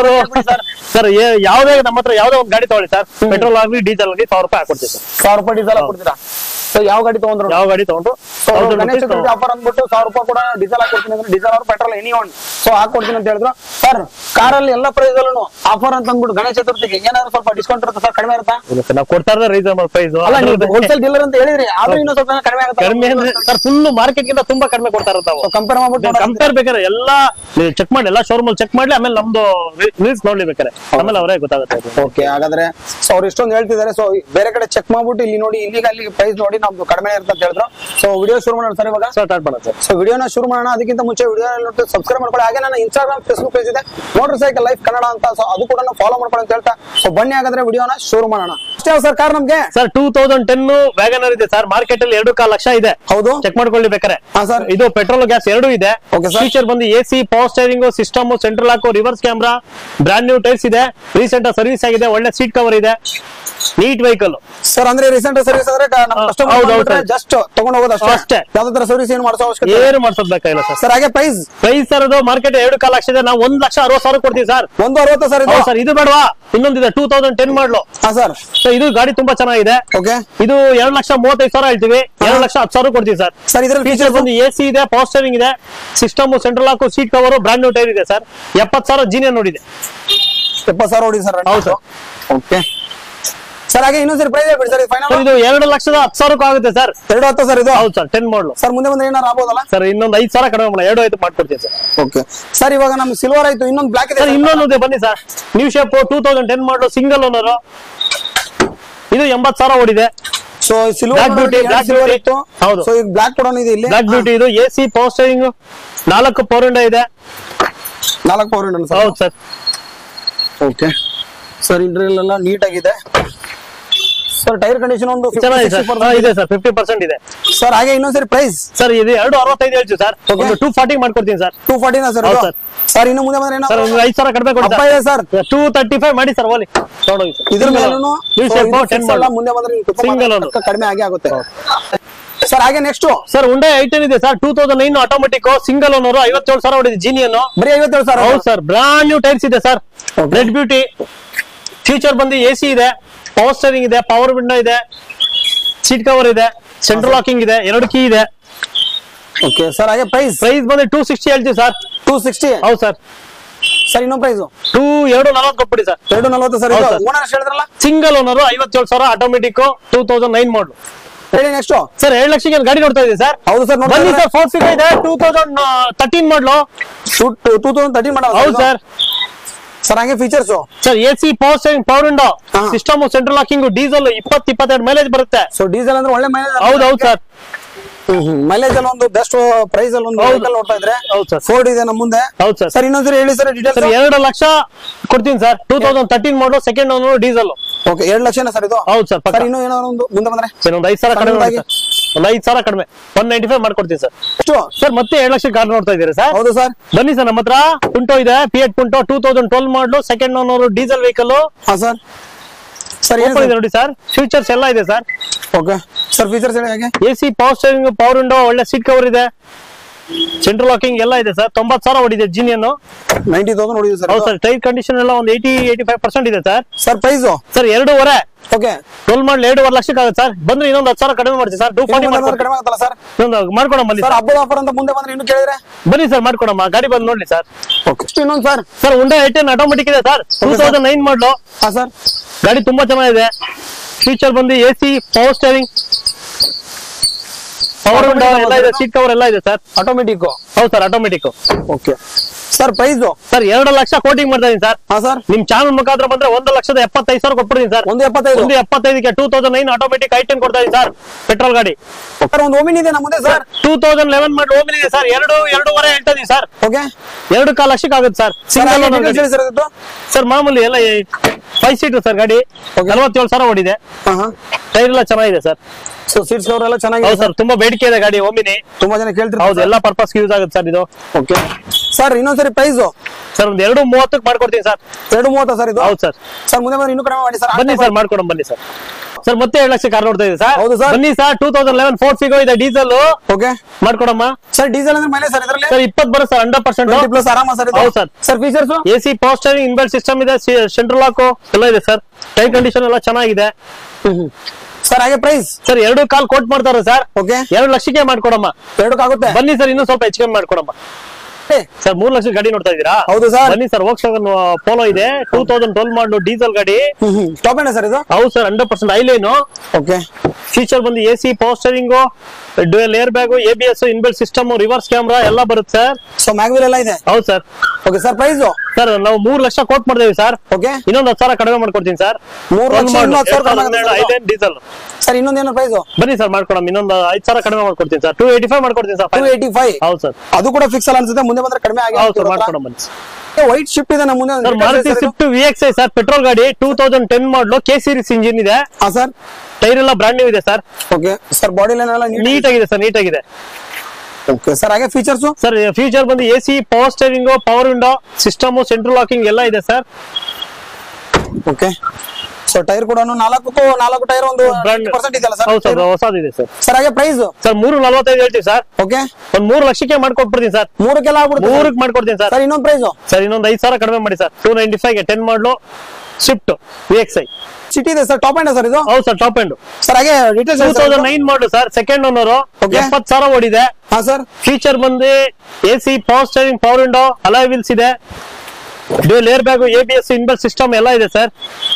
A: sir sir ಯಾವ್ದೇ ನಮ್ಮ ಹತ್ರ ಯಾವ್ದೇ ಒಂದು ಗಾಡಿ ತಗೊಳ್ಳಿ ಸರ್ ಪೆಟ್ರೋಲ್ ಆಗ್ಲಿ ಡೀಸೆಲ್ ಆಗಲಿ ಸಾವಿರ ರೂಪಾಯಿ ಹಾಕೊಡ್ತೀವಿ ಸರ್
B: ಸಾವಿರ ರೂಪಾಯಿ ಡೀಸೆಲ್ ಕೊಡ್ತೀರಾ ಸೊ ಯಾವ ಗಾಡಿ ತಗೊಂಡ್ರು
A: ಯಾವ ಗಾಡಿ ತಗೊಂಡ್ರು
B: So,
A: thousand
B: Ganesha
A: rupees
B: Chaturthi offer ಅಂದ್ಬಿಟ್ಟು ಸಾವಿರ ರೂಪಾಯಿ ಕೂಡ ಡೀಸೆಲ್ ಹಾಕೊಡ್ತೀನಿ ಅಂದ್ರೆ ಡೀಸೆಲ್ ಅವ್ರು ಪೆಟ್ರೋಲ್ ಎನಿ ಒನ್ ಸೊ ಹಾಕೊಡ್ತೀನಿ ಅಂತ ಹೇಳಿದ್ರು ಸರ್ ಸರ್ ಕಾರಲ್ಲಿ ಎಲ್ಲ ಪ್ರೈಸ್ ಅಲ್ಲೂ ಆಫರ್ ಅಂತ ಅಂದ್ಬಿಟ್ಟು ಗಣೇಶ ಚತುರ್ಥಿಗೆ ಏನಾದ್ರು ಸ್ವಲ್ಪ ಡಿಸ್ಕೌಂಟ್ ಇರುತ್ತೆ ಸರ್ ಕಡಿಮೆ ಇರುತ್ತಾ
A: ಇಲ್ಲ ಸರ್ ನಾವು ಕೊಡ್ತಾ ಇರೋದು ರೀಸನಬಲ್ ಪ್ರೈಸ್
B: ಅಲ್ಲ ನೀವು ಹೋಲ್ಸೇಲ್ ಡೀಲರ್ ಅಂತ ಹೇಳಿದ್ರಿ ಆದ್ರೂ ಇನ್ನೂ ಸ್ವಲ್ಪ ಏನೋ ಕಡಿಮೆ ಆಗುತ್ತೆ
A: ಕಡಿಮೆ ಅಂದ್ರೆ ಸರ್ ಫುಲ್ ಮಾರ್ಕೆಟ್ ಗಿಂತ ತುಂಬಾ ಕಡಿಮೆ ಕೊಡ್ತಾ ಇರೋದು ನಾವು
B: ಕಂಪೇರ್ ಮಾಡ್ಬಿಟ್ಟು ನೋಡೋಣ.
A: ಕಂಪೇರ್ ಬೇಕಾದ್ರೆ ಎಲ್ಲಾ ಚೆಕ್ ಮಾಡಿ ಎಲ್ಲಾ ಶೋರೂಮ್ ಚೆಕ್ ಮಾಡ್ಲಿ ಆಮೇಲೆ ನಮ್ದು ರೀಲ್ಸ್ ನೋಡ್ಲಿ ಬೇಕಾರೆ ಆಮೇಲೆ ಅವರೇ ಗೊತ್ತಾಗುತ್ತೆ ಅದು.
B: ಓಕೆ ಹಾಗಾದ್ರೆ ಸೊ ಅವ್ರು ಇಷ್ಟೊಂದು ಹೇಳ್ತಿದ್ದಾರೆ ಸೊ ಬೇರೆ ಕಡೆ ಚೆಕ್ ಮಾಡ್ಬಿಟ್ಟು ಇಲ್ಲಿ ನೋಡಿ ಇಲ್ಲಿಗೆ ಅಲ್ಲಿ ಪ್ರೈಸ್ ನೋಡಿ ನಮ್ದು ಕಡಿಮೆ ಇರುತ್ತೆ ಅಂತ ಹೇಳಿದ್ರು ಸೊ ವಿಡಿಯೋ ಶುರು ಮಾಡೋಣ ಸರ್ ಇವಾಗ
A: ಸೊ ಸ್ಟಾರ್ಟ್ ಮಾಡೋಣ ಸರ್
B: ಸೊ ವಿಡಿಯೋನ ಶುರು ಮಾಡೋಣ ಅದಕ್ಕಿಂತ ಮುಂಚೆ ವಿಡಿಯೋ ನೋಡಿ ಸಬ್ಸ್ಕ್ರೈಬ್ ಮಾಡ್ಕೊಳ್ಳಿ ಹಾಗೆ ನನ್ನ ಇನ್ಸ್ಟಾಗ್ರಾಮ್ ಫೇಸ್ಬುಕ್ ಪೇಜ್ ಇದೆ ಮೋಟರ್ ಸೈಕಲ್ ಲೈಫ್ ಕನ್ನಡ ಅಂತ ಸೊ ಅದು ಕೂಡ ಫಾಲೋ ಮಾಡ್ಕೊಳ್ಳಿ ಅಂತ ಹೇಳ್ತಾ ಸೊ ಬನ್ನಿ ಹಾಗಾದ್ರೆ ವಿಡಿಯೋನ ಶುರು ಮಾಡೋಣ ಅಷ್ಟೇ ಸರ್ ಕಾರ್ ನಮ್ಗೆ
A: sir two thousand ten WagonR ಇದೆ ಸರ್ ಮಾರ್ಕೆಟ್ ಅಲ್ಲಿ ಎರಡು ಕಾಲ್ ಲಕ್ಷ ಇದೆ
B: ಹೌದು
A: ಚೆಕ್ ಮಾಡ್ಕೊಳ್ಳಿ ಬೇಕಾರೆ
B: ಹಾ ಸರ್
A: ಇದು ಪೆಟ್ರೋಲ್ ಗ್ಯಾಸ್ ಎರಡು ಇದೆ
B: Okay, sir.
A: ಫೀಚರ್ ಬಂದು A C power steering system central ಹಾಕು reverse camera brand new tyres ಇದೆ ರೀಸೆಂಟ್ ಸರ್ವಿಸ್ ಆಗಿದೆ ಒಳ್ಳೆ ಸೀಟ್ ಕವರ್ ಇದೆ ನೀಟ್ ವೆಹಿಕಲ್
B: ಸರ್ ಅಂದ್ರೆ ರೀಸೆಂಟ್ ಸರ್ವಿಸ್ ಅಂದ್ರೆ ನಮ್ಮ
A: ಹಾ, ಹೌದು, ಹೌದು,
B: ಕಸ್ಟಮರ್
A: sir.
B: ಜಸ್ಟ್ ತಗೊಂಡ್ ಹೋಗೋದು ಅಷ್ಟೇ
A: ಅಷ್ಟೇ.
B: ಯಾವ್ದೇ ತರ ಸರ್ವಿಸ್ ಏನು ಮಾಡಿಸೋ ಅವಶ್ಯಕತೆ ಇಲ್ಲ.
A: ಏನು ಮಾಡ್ಸೋದ್ ಬೇಕಾಗಿಲ್ಲ ಸರ್
B: ಸರ್ ಹಾಗೆ ಪ್ರೈಸ್
A: ಪ್ರೈಸ್ ಸರ್ ಅದು ಮಾರ್ಕೆಟ್ ಎರಡು ಕಾಲ್ ಲಕ್ಷ ಇದೆ ನಾವು ಒಂದ್ ಲಕ್ಷ ಅರವತ್ ಸಾವಿರ ಕೊಡ್ತೀವಿ ಸರ್
B: ಒಂದು ಅರವತ್ತು ಸರ್ ಇದು
A: ಹೌದು ಸರ್ ಇದು ಬೇಡವಾ ಇನ್ನೊಂದಿದೆ ಟೂ ತೌಸಂಡ್ ಟೆನ್ ಮಾಡ್ಲು
B: ಹಾ ಸರ್
A: ಸೊ ಇದು ಗಾಡಿ ತುಂಬಾ ಚೆನ್ನಾಗಿದೆ
B: ಓಕೆ
A: ಇದು ಎರಡು ಲಕ್ಷ ಮೂವತ್ತೈದು ಸಾವಿರ ಹೇಳ್ತೀವಿ ಎರಡು ಲಕ್ಷ ಹತ್ತು ಸಾವಿರ ಕೊಡ್ತೀವಿ ಸರ್
B: ಸರ್ ಇದ್ರಲ್ಲಿ
A: ಫೀಚರ್
B: ಫೀಚರ್ಸ್
A: ಬಂದು ಎ ಸಿ ಇದೆ ಪವರ್ ಸ್ಟೇರಿಂಗ್ ಇದೆ ಸಿಸ್ಟಮ್ ಸೆಂಟ್ರಲ್ ಹಾಕು seat cover brand new tyre ಇದೆ ಸರ್ ಎಪ್ಪತ್ತು ಸಾವಿರ ಜೀನಿಯನ್ ನೋಡಿದೆ
B: ಎಪ್ಪತ್ತು ಸಾವಿರ ಹೊಡಿ ಸರ್
A: ಹೌದು ಸರ್
B: ಓಕೆ ಸರ್ ಹಾಗೆ ಇನ್ನೊಂದ್ ಸರಿ ಪ್ರೈಸ್ ಹೇಳ್ಬಿಡಿ ಸರ್ ಫೈನಲ್
A: ಸರ್ ಇದು ಎರಡು ಲಕ್ಷದ ಹತ್ತು ಸಾವಿರಕ್ಕೂ ಆಗುತ್ತೆ ಸರ್
B: ಎರಡು ಹತ್ತು ಸರ್ ಇದು
A: ಹೌದು ಸರ್ ಟೆನ್ ಮಾಡಲು
B: ಸರ್ ಮುಂದೆ ಬಂದ್ರೆ ಏನಾರು ಆಗ್ಬೋದಲ್ಲ
A: ಸರ್ ಇನ್ನೊಂದು ಐದು ಸಾವಿರ ಕಡಿಮೆ ಮಾಡೋಣ ಎರಡು ಐದು ಮಾಡ್ಕೊಡ್ತೀವಿ ಸರ್
B: ಓಕೆ ಸರ್ ಇವಾಗ ನಮ್ ಸಿಲ್ವರ್ ಆಯ್ತು ಇನ್ನೊಂದು ಬ್ಲಾಕ್ ಇದೆ
A: ಸರ್ ಇನ್ನೊಂದು ಇದೆ ಬನ್ನಿ sir new shape two thousand ten model single owner ಇದು ಎಂಬತ್ತು ಸಾವಿರ ಓಡಿದೆ
B: so silver
A: Black beauty, black
B: silver
A: beauty.
B: ಇತ್ತು
A: ಹೌದು.
B: ಸೊ ಈಗ ಬ್ಲಾಕ್ ಕೂಡ ಇದೆ ಇಲ್ಲಿ
A: ಬ್ಲಾಕ್ ಬ್ಯೂಟಿ ಇದು ಎ ಸಿ ಪವರ್ ಸ್ಟೇರಿಂಗ್ ನಾಲ್ಕು ಪವರ್ ವಿಂಡೋ ಇದೆ
B: ನಾಲ್ಕು ಪವರ್ ವಿಂಡೋ ಸರ್
A: ಹೌದು ಸರ್
B: ಓಕೆ ಸರ್ ಇಂಟರ್ವ್ಯೂ ಎಲ್ಲ ನೀಟ್ ಆಗಿದೆ ಸರ್ ಟೈರ್ ಕಂಡೀಷನ್ ಒಂದು
A: ಚೆನ್ನಾಗಿದೆ ಸರ್ ಹಾ, ಇದೆ ಸರ್ ಫಿಫ್ಟಿ ಪರ್ಸೆಂಟ್ ಇದೆ
B: ಸರ್ ಹಾಗೆ ಇನ್ನೊಂದ್ಸರಿ ಪ್ರೈಸ್
A: ಸರ್ ಇದು ಎರಡು ಅರವತ್ತೈದು ಹೇಳ್ತೀವಿ ಸರ್
B: Okay.
A: ಒಂದು ಟೂ ಫಾರ್ಟಿ ಮಾಡ್ಕೊಡ್ತೀನಿ ಸರ್
B: ಟೂ ಫಾರ್ಟಿನ ಸರ್
A: ಹೌದು,
B: ಇದು?
A: sir.
B: ಸರ್ ಇನ್ನು ಮುಂದೆ ಬಂದ್ರೆ
A: ಸರ್
B: ಏನಾದ್ರು
A: ಒಂದು ಐದು ಸಾವಿರ ಕಡಿಮೆ ಕೊಡಿ
B: ಹಬ್ಬ ಇದೆ ಸರ್
A: ಟೂ ತರ್ಟಿ ಫೈವ್ ಮಾಡಿ ಸರ್ ಓಲಿ ತಗೊಂಡೋಗಿ ಸರ್
B: ಇದ್ರ ಮೇಲೂ
A: ನ್ಯೂ ಶೇಪ್ ಟೆನ್ ಮಾಡಲು
B: ಮುಂದೆ ಬಂದ್ರೆ ನೀವು ತುಪ್ಪ
A: Single
B: ಮಾತ್ರ
A: ಒಂದು.
B: ಕಡಿಮೆ ಆಗೇ ಆಗುತ್ತೆ ಸರ್ ಹಾಗೆ ನೆಕ್ಸ್ಟ್
A: ಸರ್ ಉಂಡೆ ಐಟನ್ ಇದೆ sir two thousand nine automatic single owner ಐವತ್ತೇಳು ಸಾವಿರ ಹೊಡಿದೆ ಜೀನಿಯನ್
B: ಬರೀ ಐವತ್ತೇಳು ಸಾವಿರ
A: ಹೌದು ಸರ್ ಬ್ರಾಂಡ್ ನ್ಯೂ ಟೈರ್ಸ್ ಇದೆ sir
B: Okay.
A: Red beauty feature ಬಂದು ಎ ಸಿ ಇದೆ ಪವರ್ ಸ್ಟೇರಿಂಗ್ ಇದೆ ಪವರ್ ವಿಂಡೋ ಇದೆ ಸೀಟ್ ಕವರ್ ಇದೆ ಸೆಂಟ್ರಲ್ ಲಾಕಿಂಗ್ ಇದೆ ಎರಡು ಕೀ ಇದೆ
B: ಓಕೆ ಸರ್ ಹಾಗೆ ಪ್ರೈಸ್
A: ಪ್ರೈಸ್ ಬಂದು ಟೂ ಸಿಕ್ಸ್ಟಿ ಹೇಳ್ತೀವಿ ಸರ್
B: ಟೂ ಸಿಕ್ಸ್ಟಿ
A: ಹೌದು ಸರ್
B: ಸರ್ ಇನ್ನೊಂದು ಪ್ರೈಸ್
A: ಟೂ ಎರಡು ನಲವತ್ತು ಕೊಟ್ಬಿಡಿ ಸರ್
B: ಎರಡು ನಲ್ವತ್ತು ಸರ್
A: ಹೌದು,
B: ಇದು
A: sir.
B: ಓನರ್ ಎಷ್ಟು ಹೇಳಿದ್ರಲ್ಲ
A: ಸಿಂಗಲ್ ಓನರ್ ಐವತ್ತೇಳು ಸಾವಿರ ಆಟೋಮೆಟಿಕ್ ಟೂ ತೌಸಂಡ್ ನೈನ್ ಮಾಡಲು
B: ಹೇಳಿ ನೆಕ್ಸ್ಟ್
A: ಸರ್ ಏಳು ಲಕ್ಷಕ್ಕೆ ಒಂದ್ ಗಾಡಿ ನೋಡ್ತಾ ಇದ್ದೀವಿ ಸರ್
B: ಹೌದು ಸರ್ ನೋಡಿ
A: ಬನ್ನಿ ಸರ್ ಫೋರ್ ಸಿಕ್ಸ್ ಇದೆ two thousand thirteen model
B: two thousand thirteen ಮಾಡಲ್ಲ
A: ಹೌದು ಸರ್
B: ಸರ್ ಹಾಗೆ features
A: sir A C power steering power window
B: ಹಾ.
A: ಸಿಸ್ಟಮ್ ಸೆಂಟ್ರಲ್ ಲಾಕಿಂಗ್ ಡೀಸೆಲ್ ಇಪ್ಪತ್ತು ಇಪ್ಪತ್ತೆರಡು ಮೈಲೇಜ್ ಬರುತ್ತೆ
B: ಸೊ ಡೀಸೆಲ್ ಅಂದ್ರೆ ಒಳ್ಳೆ ಮೈಲೇಜ್
A: ಹೌದು ಹೌದು ಸರ್
B: ಮೈಲೇಜ್ ಅಲ್ಲಿ ಒಂದು ಬೆಸ್ಟ್ ಪ್ರೈಸ್ ಅಲ್ಲಿ ಒಂದು
A: ಹೌದು.
B: ವೆಹಿಕಲ್ ನೋಡ್ತಾ ಇದ್ರೆ
A: ಹೌದು ಸರ್
B: ಫೋರ್ಡ್ ಇದೆ ನಮ್ಮ ಮುಂದೆ
A: ಹೌದು ಸರ್
B: ಸರ್ ಇನ್ನೊಂದ್ಸರಿ ಹೇಳಿ ಸರ್
A: ಸರ್
B: ಡೀಟೇಲ್ಸ್
A: ಎರಡು ಲಕ್ಷ ಕೊಡ್ತೀನಿ ಸರ್ ಟೂ ತೌಸಂಡ್ ತರ್ಟೀನ್ ಮಾಡಲು ಸೆಕೆಂಡ್ ಓನರ್ ಡೀಸೆಲ್
B: ಓಕೆ ಎರಡು ಲಕ್ಷನ ಸರ್ ಇದು
A: ಹೌದು ಸರ್ ಪಕ್ಕ
B: ಸರ್ ಇನ್ನೂ ಏನಾದ್ರು ಒಂದು ಮುಂದೆ ಬಂದ್ರೆ
A: ಸರ್ ಒಂದು ಐದು ಸಾವಿರ ಕಡಿಮೆ ಮಾಡಿ
B: ಸಣ್ಣದಾಗಿ.
A: ಸರ್ ಒಂದು ಐದು ಸಾವಿರ ಕಡಿಮೆ ಒನ್ ನೈಂಟಿ ಫೈವ್ ಮಾಡ್ಕೊಡ್ತೀನಿ ಸರ್
B: ಎಷ್ಟು
A: ಸರ್ ಮತ್ತೆ ಏಳು ಲಕ್ಷ ಕಾರ್ ನೋಡ್ತಾ ಇದ್ದೀರಾ ಸರ್
B: ಹೌದು ಸರ್
A: ಬನ್ನಿ ಸರ್ ನಮ್ಮ ಹತ್ರ ಪುಂಟೋ ಇದೆ Fiat Punto two thousand twelve model second owner diesel vehicle
B: ಹಾ ಸರ್ ಸರ್
A: ಓಪನ್ ಇದೆ ನೋಡಿ ಸರ್ ಫ್ಯೂಚರ್ಸ್ ಎಲ್ಲ ಇದೆ ಸರ್
B: ಓಕೆ ಸರ್ ಫೀಚರ್ಸ್ ಹೇಳಿ ಹಾಗೆ
A: A C power steering power window ಒಳ್ಳೆ ಸೀಟ್ ಕವರ್ ಇದೆ ಸೆಂಟ್ರಲ್ ಲಾಕಿಂಗ್ ಎಲ್ಲ ಇದೆ ಸರ್ ತೊಂಬತ್ತು ಸಾವಿರ ಹೊಡಿದೆ ಜೀನಿಯನ್
B: ನೈಂಟಿ ತೌಸಂಡ್ ನೋಡಿದ್ವಿ ಸರ್
A: ಹೌದು ಸರ್ ಟೈರ್ ಕಂಡೀಷನ್ ಎಲ್ಲ ಒಂದು ಏಯ್ಟಿ ಏಯ್ಟಿ ಫೈವ್ ಪರ್ಸೆಂಟ್ ಇದೆ ಸರ್
B: ಸರ್ ಪ್ರೈಸು
A: ಸರ್ ಎರಡೂವರೆ
B: ಓಕೆ
A: ಟ್ವೆಲ್ ಮಾಡಲಿ ಎರಡೂವರೆ ಲಕ್ಷಕ್ಕೆ ಆಗುತ್ತೆ ಸರ್ ಬಂದ್ರೆ ಇನ್ನೊಂದು ಹತ್ತು ಸಾವಿರ ಕಡಿಮೆ ಮಾಡ್ತೀವಿ ಸರ್ ಟೂ ಫಾರ್ಟಿ
B: ಕಡಿಮೆ ಆಗುತ್ತಲ್ಲ ಸರ್
A: ಇನ್ನೊಂದು ಮಾಡ್ಕೊಡಮ್ಮ ಬನ್ನಿ
B: ಸರ್
A: ಸರ್
B: ಹಬ್ಬದ ಆಫರ್ ಅಂತ ಮುಂದೆ ಬಂದ್ರೆ ಇನ್ನು ಕೇಳಿದ್ರೆ
A: ಬನ್ನಿ ಸರ್ ಮಾಡ್ಕೊಡಮ್ಮ ಗಾಡಿ ಬಂದು ನೋಡ್ಲಿ ಸರ್
B: ಓಕೆ ಇಷ್ಟು ಇನ್ನೊಂದು sir
A: sir Hyundai i ten automatic ಇದೆ sir two
B: sir.
A: Thousand nine model
B: ಹಾ ಸರ್
A: ಗಾಡಿ ತುಂಬಾ ಚೆನ್ನಾಗಿದೆ ಫೀಚರ್ ಬಂದು A C power steering power window ಎಲ್ಲ ಇದೆ ಸೀಟ್ ಕವರ್ ಎಲ್ಲ ಇದೆ ಸರ್
B: ಆಟೋಮೆಟಿಕ್
A: ಹೌದು sir automatic
B: okay sir price
A: sir ಎರಡು ಲಕ್ಷ ಕೋಟಿಂಗ್ ಮಾಡ್ತಾ ಇದೀನಿ ಸರ್
B: ಹಾ ಸರ್
A: ನಿಮ್ ಚಾನಲ್ ಮುಖಾಂತರ ಬಂದ್ರೆ ಒಂದು ಲಕ್ಷದ ಎಪ್ಪತ್ತೈದು ಸಾವಿರ ಕೊಟ್ಬಿಡ್ತೀನಿ ಸರ್
B: ಒಂದು ಎಪ್ಪತ್ತೈದು
A: ಒಂದು ಎಪ್ಪತ್ತೈದಕ್ಕೆ two thousand nine automatic i ten ಕೊಡ್ತಾ ಇದೀನಿ ಸರ್ ಪೆಟ್ರೋಲ್ ಗಾಡಿ
B: ಸರ್ ಒಂದು ಓಮಿನ್ ಇದೆ ನಮ್ಮ ಮುಂದೆ ಸರ್
A: ಟೂ ತೌಸಂಡ್ ಲೆವೆನ್ ಮಾಡಿ ಓಮಿನ್ ಇದೆ ಸರ್ ಎರಡು ಎರಡೂವರೆ ಹೇಳ್ತಾ ಇದೀವಿ ಸರ್
B: ಓಕೆ
A: ಎರಡು ಕಾಲ್ ಲಕ್ಷಕ್ಕೆ ಆಗುತ್ತೆ ಸರ್
B: ಸರ್
A: ಸಿಂಗಲ್
B: ಹಾಗೆ details ಹೇಳಿ ಸರ್ ಇದು
A: ಸರ್ ಮಾಮೂಲಿ ಎಲ್ಲ ಫೈವ್ ಸೀಟರ್ ಸರ್ ಗಾಡಿ
B: Okay.
A: ನಲವತ್ತೇಳು ಸಾವಿರ ಓಡಿದೆ
B: ಹಾ ಹಾ
A: ಟೈರ್ ಎಲ್ಲ ಚೆನ್ನಾಗಿದೆ ಸರ್
B: ಸೊ ಸೀಟ್ಸ್ ಕವರ್ ಎಲ್ಲ ಚೆನ್ನಾಗಿದೆ
A: ಹೌದು ಸರ್ ತುಂಬಾ ಬೇಡಿಕೆ ಇದೆ ಗಾಡಿ ಓಮಿನಿ
B: ತುಂಬಾ ಜನ ಕೇಳ್ತಿರ್ತಾರೆ
A: ಹೌದು ಎಲ್ಲ ಪರ್ಪಸ್ ಯೂಸ್ ಆಗುತ್ತೆ ಸರ್ ಇದು
B: ಓಕೆ ಸರ್ ಇನ್ನೊಂದ್ಸರಿ ಪ್ರೈಸು
A: ಸರ್ ಒಂದು ಎರಡು ಮೂವತ್ತಕ್ಕೆ ಮಾಡ್ಕೊಡ್ತೀನಿ ಸರ್
B: ಎರಡು ಮೂವತ್ತಾ ಸರ್ ಇದು
A: ಹೌದು ಸರ್
B: ಸರ್ ಮುಂದೆ ಬಂದ್ರೆ ಇನ್ನೂ ಕಡಿಮೆ ಮಾಡಿ ಸರ್
A: ಬನ್ನಿ ಸರ್ ಮಾಡ್ಕೊಡೋಣ ಬನ್ನಿ ಸರ್ ಸರ್ ಮತ್ತೆ ಎರಡು ಲಕ್ಷ ಕಾರ್ ನೋಡ್ತಾ ಇದ್ದೀವಿ ಸರ್
B: ಹೌದು sir.
A: ಬನ್ನಿ sir two thousand eleven Ford Figo ಇದೆ ಡೀಸೆಲ್
B: ಓಕೆ
A: ಮಾಡ್ಕೊಡಮ್ಮ
B: ಸರ್ ಡೀಸೆಲ್ ಅಂದ್ರೆ ಮೈಲೇಜ್ ಸರ್ ಇದರಲ್ಲಿ
A: ಸರ್ ಇಪ್ಪತ್ತು ಬರುತ್ತೆ sir hundred percent
B: twenty plus ಆರಾಮ ಸರ್ ಇದು
A: ಹೌದು sir.
B: Sir features
A: A C power steering inbuilt system ಇದೆ ಸೆಂಟ್ರಲ್ ಲಾಕು ಎಲ್ಲ ಇದೆ ಸರ್ ಟೈರ್ ಕಂಡೀಷನ್ ಎಲ್ಲ ಚೆನ್ನಾಗಿದೆ
B: ಸರ್ ಹಾಗೆ ಪ್ರೈಸ್
A: ಸರ್ ಎರಡು ಕಾಲ್ ಕೋಟ್ ಮಾಡ್ತಾರೆ ಸರ್
B: ಓಕೆ
A: ಎರಡು ಲಕ್ಷಕ್ಕೆ ಮಾಡ್ಕೊಡಮ್ಮ
B: ಎರಡಕ್ಕಾಗುತ್ತೆ
A: ಬನ್ನಿ ಸರ್ ಇನ್ನೂ ಸ್ವಲ್ಪ ಹೆಚ್ಚಿಗೆ ಮಾಡ್ಕೊಡಮ್ಮ ಸರ್ ಮೂರ್ ಲಕ್ಷ ಗಾಡಿ ನೋಡ್ತಾ ಇದೀರಾ
B: ಹೌದು ಸರ್.
A: ಬನ್ನಿ ಸರ್ ವೋಕ್ಸ್ ಪೋಲೋ ಇದೆ two thousand twelve model diesel ಗಾಡಿ
B: hmm hmm top end sir ಇದು
A: ಹೌದು ಸರ್ ಹಂಡ್ರೆಡ್ ಪರ್ಸೆಂಟ್ ಐಲೇನು
B: ಓಕೆ
A: ಫೀಚರ್ ಬಂದು A C power steering dual air bag A B S inbuilt system reverse camera ಎಲ್ಲ ಬರುತ್ತೆ sir
B: so mag wheel ಎಲ್ಲ ಇದೆ
A: ಹೌದು sir
B: okay sir price
A: sir ನಾವು ಮೂರ್ ಲಕ್ಷ ಕೋಟ್ ಮಾಡ್ದೇವಿ ಸರ್
B: ಓಕೆ
A: ಇನ್ನೊಂದು ಹತ್ತು ಸಾವಿರ ಕಡಿಮೆ ಮಾಡ್ಕೊಡ್ತೀನಿ ಸರ್
B: ಮೂರ್ ಲಕ್ಷ ಇನ್ನೂ ಹತ್ತು ಸಾವಿರ ಕಡಿಮೆ ಆಗುತ್ತೆ sir.
A: ಐದೇನ್ ಡೀಸೆಲ್
B: ಸರ್ ಇನ್ನೊಂದೇನು ಪ್ರೈಸ್
A: ಬನ್ನಿ ಸರ್ ಮಾಡ್ಕೊಡಮ್ ಇನ್ನೊಂದು ಐದ್ ಸಾವಿರ ಕಡಿಮೆ ಮಾಡ್ಕೊಡ್ತೀನಿ ಸರ್ ಟೂ ಏಯ್ಟಿ ಫೈವ್ ಮಾಡ್ಕೊಡ್ತೀನಿ ಸರ್
B: ಟೂ ಏಯ್ಟಿ ಫೈವ್
A: ಹೌದು ಸರ್
B: ಅದು ಕೂಡ ಫಿಕ್ಸ್ ಅಲ್ಲ ಅನ್ಸುತ್ತೆ ಮುಂದೆ ಬಂದ್ರೆ ಕಡಿಮೆ
A: ಹೌದು ಸರ್
B: ಆಗಿ
A: ಮಾಡ್ಕೊಡಮ್ ಬನ್ನಿ
B: ವೈಟ್ ಶಿಫ್ಟ್ ಇದೆ ನಮ್ಮ ಮುಂದೆ
A: sir Maruti Swift V X I sir petrol ಗಾಡಿ two thousand ten model K series engine ಇದೆ
B: ಹಾ ಸರ್
A: ಟೈರ್ ಎಲ್ಲ ಬ್ರಾಂಡ್ ನ್ಯೂ ಇದೆ sir
B: okay sir body line ಎಲ್ಲ
A: ನೀಟ್ ಆಗಿದೆ ಸರ್ ನೀಟ್ ಆಗಿದೆ
B: ಓಕೆ ಸರ್ ಹಾಗೆ ಫೀಚರ್ಸ್
A: ಸರ್ ಫ್ಯೂಚರ್ ಬಂದು A C power steering power window system central locking ಎಲ್ಲ ಇದೆ ಸರ್
B: ಓಕೆ ಸೊ ಟೈರ್ ಕೂಡ ನಾಲ್ಕು ನಾಲ್ಕು ಟೈರ್ ಒಂದು
A: ಬ್ರಾಂಡ್
B: ಪರ್ಸೆಂಟ್ ಇದೆಯಲ್ಲ ಸರ್
A: ಹೌದು ಸರ್ ಹೊಸದಿದೆ ಸರ್
B: ಸರ್ ಹಾಗೆ ಪ್ರೈಸ್
A: ಸರ್ ಮೂರು ನಲ್ವತ್ತೈದು ಹೇಳ್ತೀವಿ ಸರ್
B: ಓಕೆ
A: ಒಂದ್ ಮೂರು ಲಕ್ಷಕ್ಕೆ ಮಾಡ್ಕೊಟ್ಬಿಡ್ತೀನಿ ಸರ್
B: ಮೂರಕ್ಕೆಲ್ಲ ಆಗ್ಬಿಡುತ್ತೆ
A: ಮೂರಕ್ಕೆ ಮಾಡ್ಕೊಡ್ತೀನಿ ಸರ್
B: ಸರ್ ಇನ್ನೊಂದು ಪ್ರೈಸ್
A: ಸರ್ ಇನ್ನೊಂದು ಐದು ಸಾವಿರ ಕಡಿಮೆ ಮಾಡಿ ಸರ್ ಟೂ ನೈಂಟಿ ಫೈವ್ಗೆ ten model Swift V X I
B: City ಇದೆ ಸರ್ ಟಾಪ್ ಎಂಡ್ ಸರ್ ಇದು
A: ಹೌದು ಸರ್ ಟಾಪ್ ಎಂಡ್
B: ಸರ್ ಹಾಗೆ details
A: two thousand nine model sir second owner
B: Okay.
A: ಎಪ್ಪತ್ತು ಸಾವಿರ ಓಡಿದೆ
B: ಹಾ ಸರ್
A: ಫೀಚರ್ ಬಂದು A C power steering power window alloy wheels ಇದೆ dual air bag A B S inbuilt system ಎಲ್ಲ ಇದೆ sir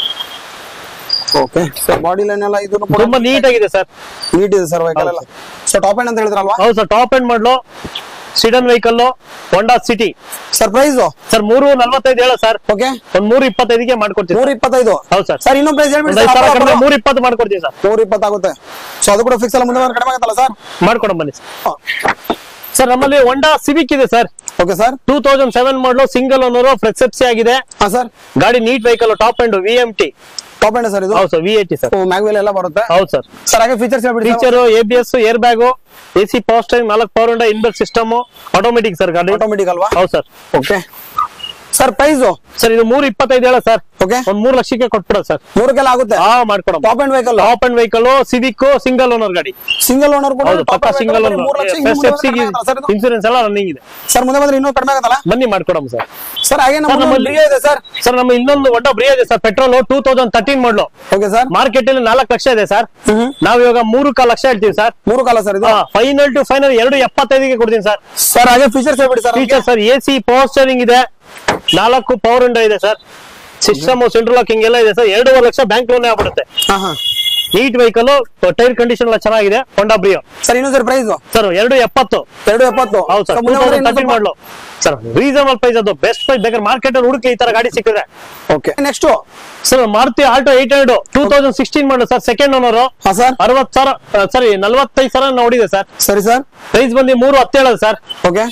B: okay sir body line ಎಲ್ಲ ಇದು
A: ತುಂಬಾ ನೀಟ್ ಆಗಿದೆ ಸರ್
B: ನೀಟ್ ಇದೆ ಸರ್ ವೆಹಿಕಲ್ ಎಲ್ಲ ಸೊ ಟಾಪ್ ಎಂಡ್ ಅಂತ ಹೇಳಿದ್ರಲ್ವಾ
A: ಹೌದು sir top end model sedan vehicle Honda City
B: sir price
A: sir ಮೂರು ನಲ್ವತ್ತೈದು ಹೇಳ ಸರ್
B: ಓಕೆ
A: ಒಂದ್ ಮೂರು ಇಪ್ಪತ್ತೈದಿಗೆ ಮಾಡ್ಕೊಡ್ತೀವಿ
B: ಮೂರ್ ಇಪ್ಪತ್ತೈದು
A: ಹೌದು ಸರ್
B: ಸರ್ ಇನ್ನೊಂದು ಪ್ರೈಸ್
A: ಒಂದ್
B: ಹೇಳ್ಬಿಡಿ
A: ಐದು ಸಾವಿರ ಕಡಿಮೆ
B: ಸರ್
A: ಮೂರು ಇಪ್ಪತ್ತು ಮಾಡ್ಕೊಡ್ತೀವಿ ಸರ್
B: ಮೂರ್ ಇಪ್ಪತ್ತಾಗುತ್ತೆ ಸೊ ಅದು ಕೂಡ ಫಿಕ್ಸ್ ಅಲ್ಲ ಮುಂದೆ ಬಂದ್ರೆ ಕಡಿಮೆ ಆಗುತ್ತಲ್ಲ ಸರ್
A: ಮಾಡ್ಕೊಡ ಬನ್ನಿ ಸರ್ ನಮ್ಮಲ್ಲಿ ಹೊಂಡಾ ಸಿವಿಕ್ ಇದೆ sir
B: okay sir
A: two thousand seven model single owner ಫ್ಲೆಕ್ಸೆಪ್ಸಿ ಆಗಿದೆ
B: ಹಾ ಸರ್
A: ಗಾಡಿ neat vehicle top end V M T
B: top end sir ಇದು
A: ಹೌದು sir V I T sir
B: mag wheel ಎಲ್ಲ ಬರುತ್ತೆ
A: ಹೌದು ಸರ್
B: ಸರ್ ಹಾಗೆ ಫೀಚರ್ಸ್ ಹೇಳ್ಬಿಡಿ sir
A: feature A B S air bag A C power steering ನಾಲ್ಕು power window inbuilt system automatic sir ಗಾಡಿ
B: automatic ಅಲ್ವಾ
A: ಹೌದು sir
B: okay sir price
A: sir ಇದು ಮೂರು ಇಪ್ಪತ್ತೈದು ಹೇಳ ಸರ್
B: ಓಕೆ
A: ಒಂದ್ ಮೂರು ಲಕ್ಷಕ್ಕೆ ಕೊಟ್ಬಿಡೋದು ಸರ್
B: ಮೂರಕ್ಕೆಲ್ಲ ಆಗುತ್ತೆ
A: ಹಾ ಮಾಡ್ಕೊಡ
B: top end vehicle
A: top end vehicle Civic single owner ಗಾಡಿ
B: ಸಿಂಗಲ್ ಓನರ್ ಕೂಡ
A: ಹೌದು ಪಕ್ಕ ಸಿಂಗಲ್ ಓನರ್
B: ಮೂರು ಲಕ್ಷ ಇನ್ನು ಮುಂದೆ ಬಂದ್ರೆ ಕಡಿಮೆ ಆಗುತ್ತಲ್ಲ ಸರ್ ಇದು?
A: ಇನ್ಸೂರೆನ್ಸ್ ಎಲ್ಲ ರನ್ನಿಂಗ್ ಇದೆ
B: ಸರ್ ಮುಂದೆ ಬಂದ್ರೆ ಇನ್ನೂ ಕಡಿಮೆ ಆಗುತ್ತಲ್ಲ
A: ಬನ್ನಿ ಮಾಡ್ಕೊಡಮ್ ಸರ್
B: ಸರ್ ಹಾಗೆ ನಮ್ಮ
A: ನಮ್ಮಲ್ಲಿ-
B: ಬ್ರಿಯಾ ಇದೆ ಸರ್
A: ಸರ್ ನಮ್ಮ ಇನ್ನೊಂದು ಒಡ್ಡ ಬ್ರಿಯಾ ಇದೆ sir petrol two thousand thirteen model
B: okay sir
A: market ಅಲ್ಲಿ ನಾಲ್ಕು ಲಕ್ಷ ಇದೆ ಸರ್
B: ಹ್ಮ್
A: ನಾವ್ ಇವಾಗ ಮೂರು ಕಾಲ್ ಲಕ್ಷ ಹೇಳ್ತೀವಿ ಸರ್
B: ಮೂರು ಕಾಲ ಸರ್ ಇದು
A: ಫೈನಲ್ ಟು ಫೈನಲ್ ಎರಡು ಎಪ್ಪತ್ತೈದಿಗೆ ಕೊಡ್ತೀನಿ ಸರ್
B: ಸರ್ ಹಾಗೆ ಫೀಚರ್ಸ್ ಹೇಳ್ಬಿಡಿ sir
A: feature sir A C power steering ಇದೆ ನಾಲ್ಕು ಪವರ್ ವಿಂಡೋ ಇದೆ ಸರ್ ಸಿಸ್ಟಮ್ ಸೆಂಟ್ರಲ್ ಲಾಕಿಂಗ್ ಎಲ್ಲ ಇದೆ ಸರ್ ಎರಡೂವರೆ ಲಕ್ಷ ಬ್ಯಾಂಕ್ ಲೋನ್ ಆಗ್ಬಿಡುತ್ತೆ
B: ಹಾ ಹಾ
A: ನೀಟ್ ವೆಹಿಕಲ್ ಟೈರ್ ಕಂಡೀಷನ್ ಎಲ್ಲ ಚೆನ್ನಾಗಿದೆ ಹೊಂಡಾ ಬ್ರಿಯೋ
B: ಸರ್ ಇನ್ನೂ ಸರ್ ಪ್ರೈಸ್
A: ಸರ್ ಎರಡು ಎಪ್ಪತ್ತು
B: ಎರಡು ಎಪ್ಪತ್ತು
A: ಹೌದು ಸರ್
B: ಸರ್
A: ಟೂ
B: ಮುಂದೆ ಬಂದ್ರೆ
A: ತೌಸಂಡ್ ತರ್ಟೀನ್
B: ಇನ್ನೂ
A: ಮಾಡಲು ಸರ್ ರೀಸನಬಲ್ ಪ್ರೈಸ್ ಅದು ಬೆಸ್ಟ್ ಪ್ರೈಸ್ ಬೇಕಾದ್ರೆ ಮಾರ್ಕೆಟ್ ಅಲ್ಲಿ ಹುಡುಕಿ ಈ ತರ ಗಾಡಿ ಸಿಕ್ಕಿದೆ
B: okay next
A: sir Maruti Alto eight hundred two thousand sixteen ಮಾಡಲು ಸರ್ ಸೆಕೆಂಡ್ ಓನರ್
B: ಹಾ ಸರ್
A: ಅರವತ್ ಸಾವಿರ ಸಾರಿ ನಲ್ವತ್ತೈದು ಸಾವಿರ ನೋಡಿದೆ ಸರ್
B: ಸರಿ ಸರ್
A: ಪ್ರೈಸ್ ಬಂದು ಮೂರು ಹತ್ತೇಳದು ಸರ್
B: ಓಕೆ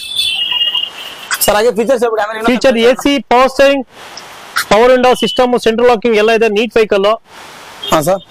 B: ಸರ್ ಹಾಗೆ ಫೀಚರ್ಸ್ ಹೇಳ್ಬಿಡಿ ಆಮೇಲೆ ಇನ್ನೊಂದು-
A: feature A C power steering power window system central locking ಎಲ್ಲ ಇದೆ ನೀಟ್ ವೆಹಿಕಲ್
B: ಹಾ ಸರ್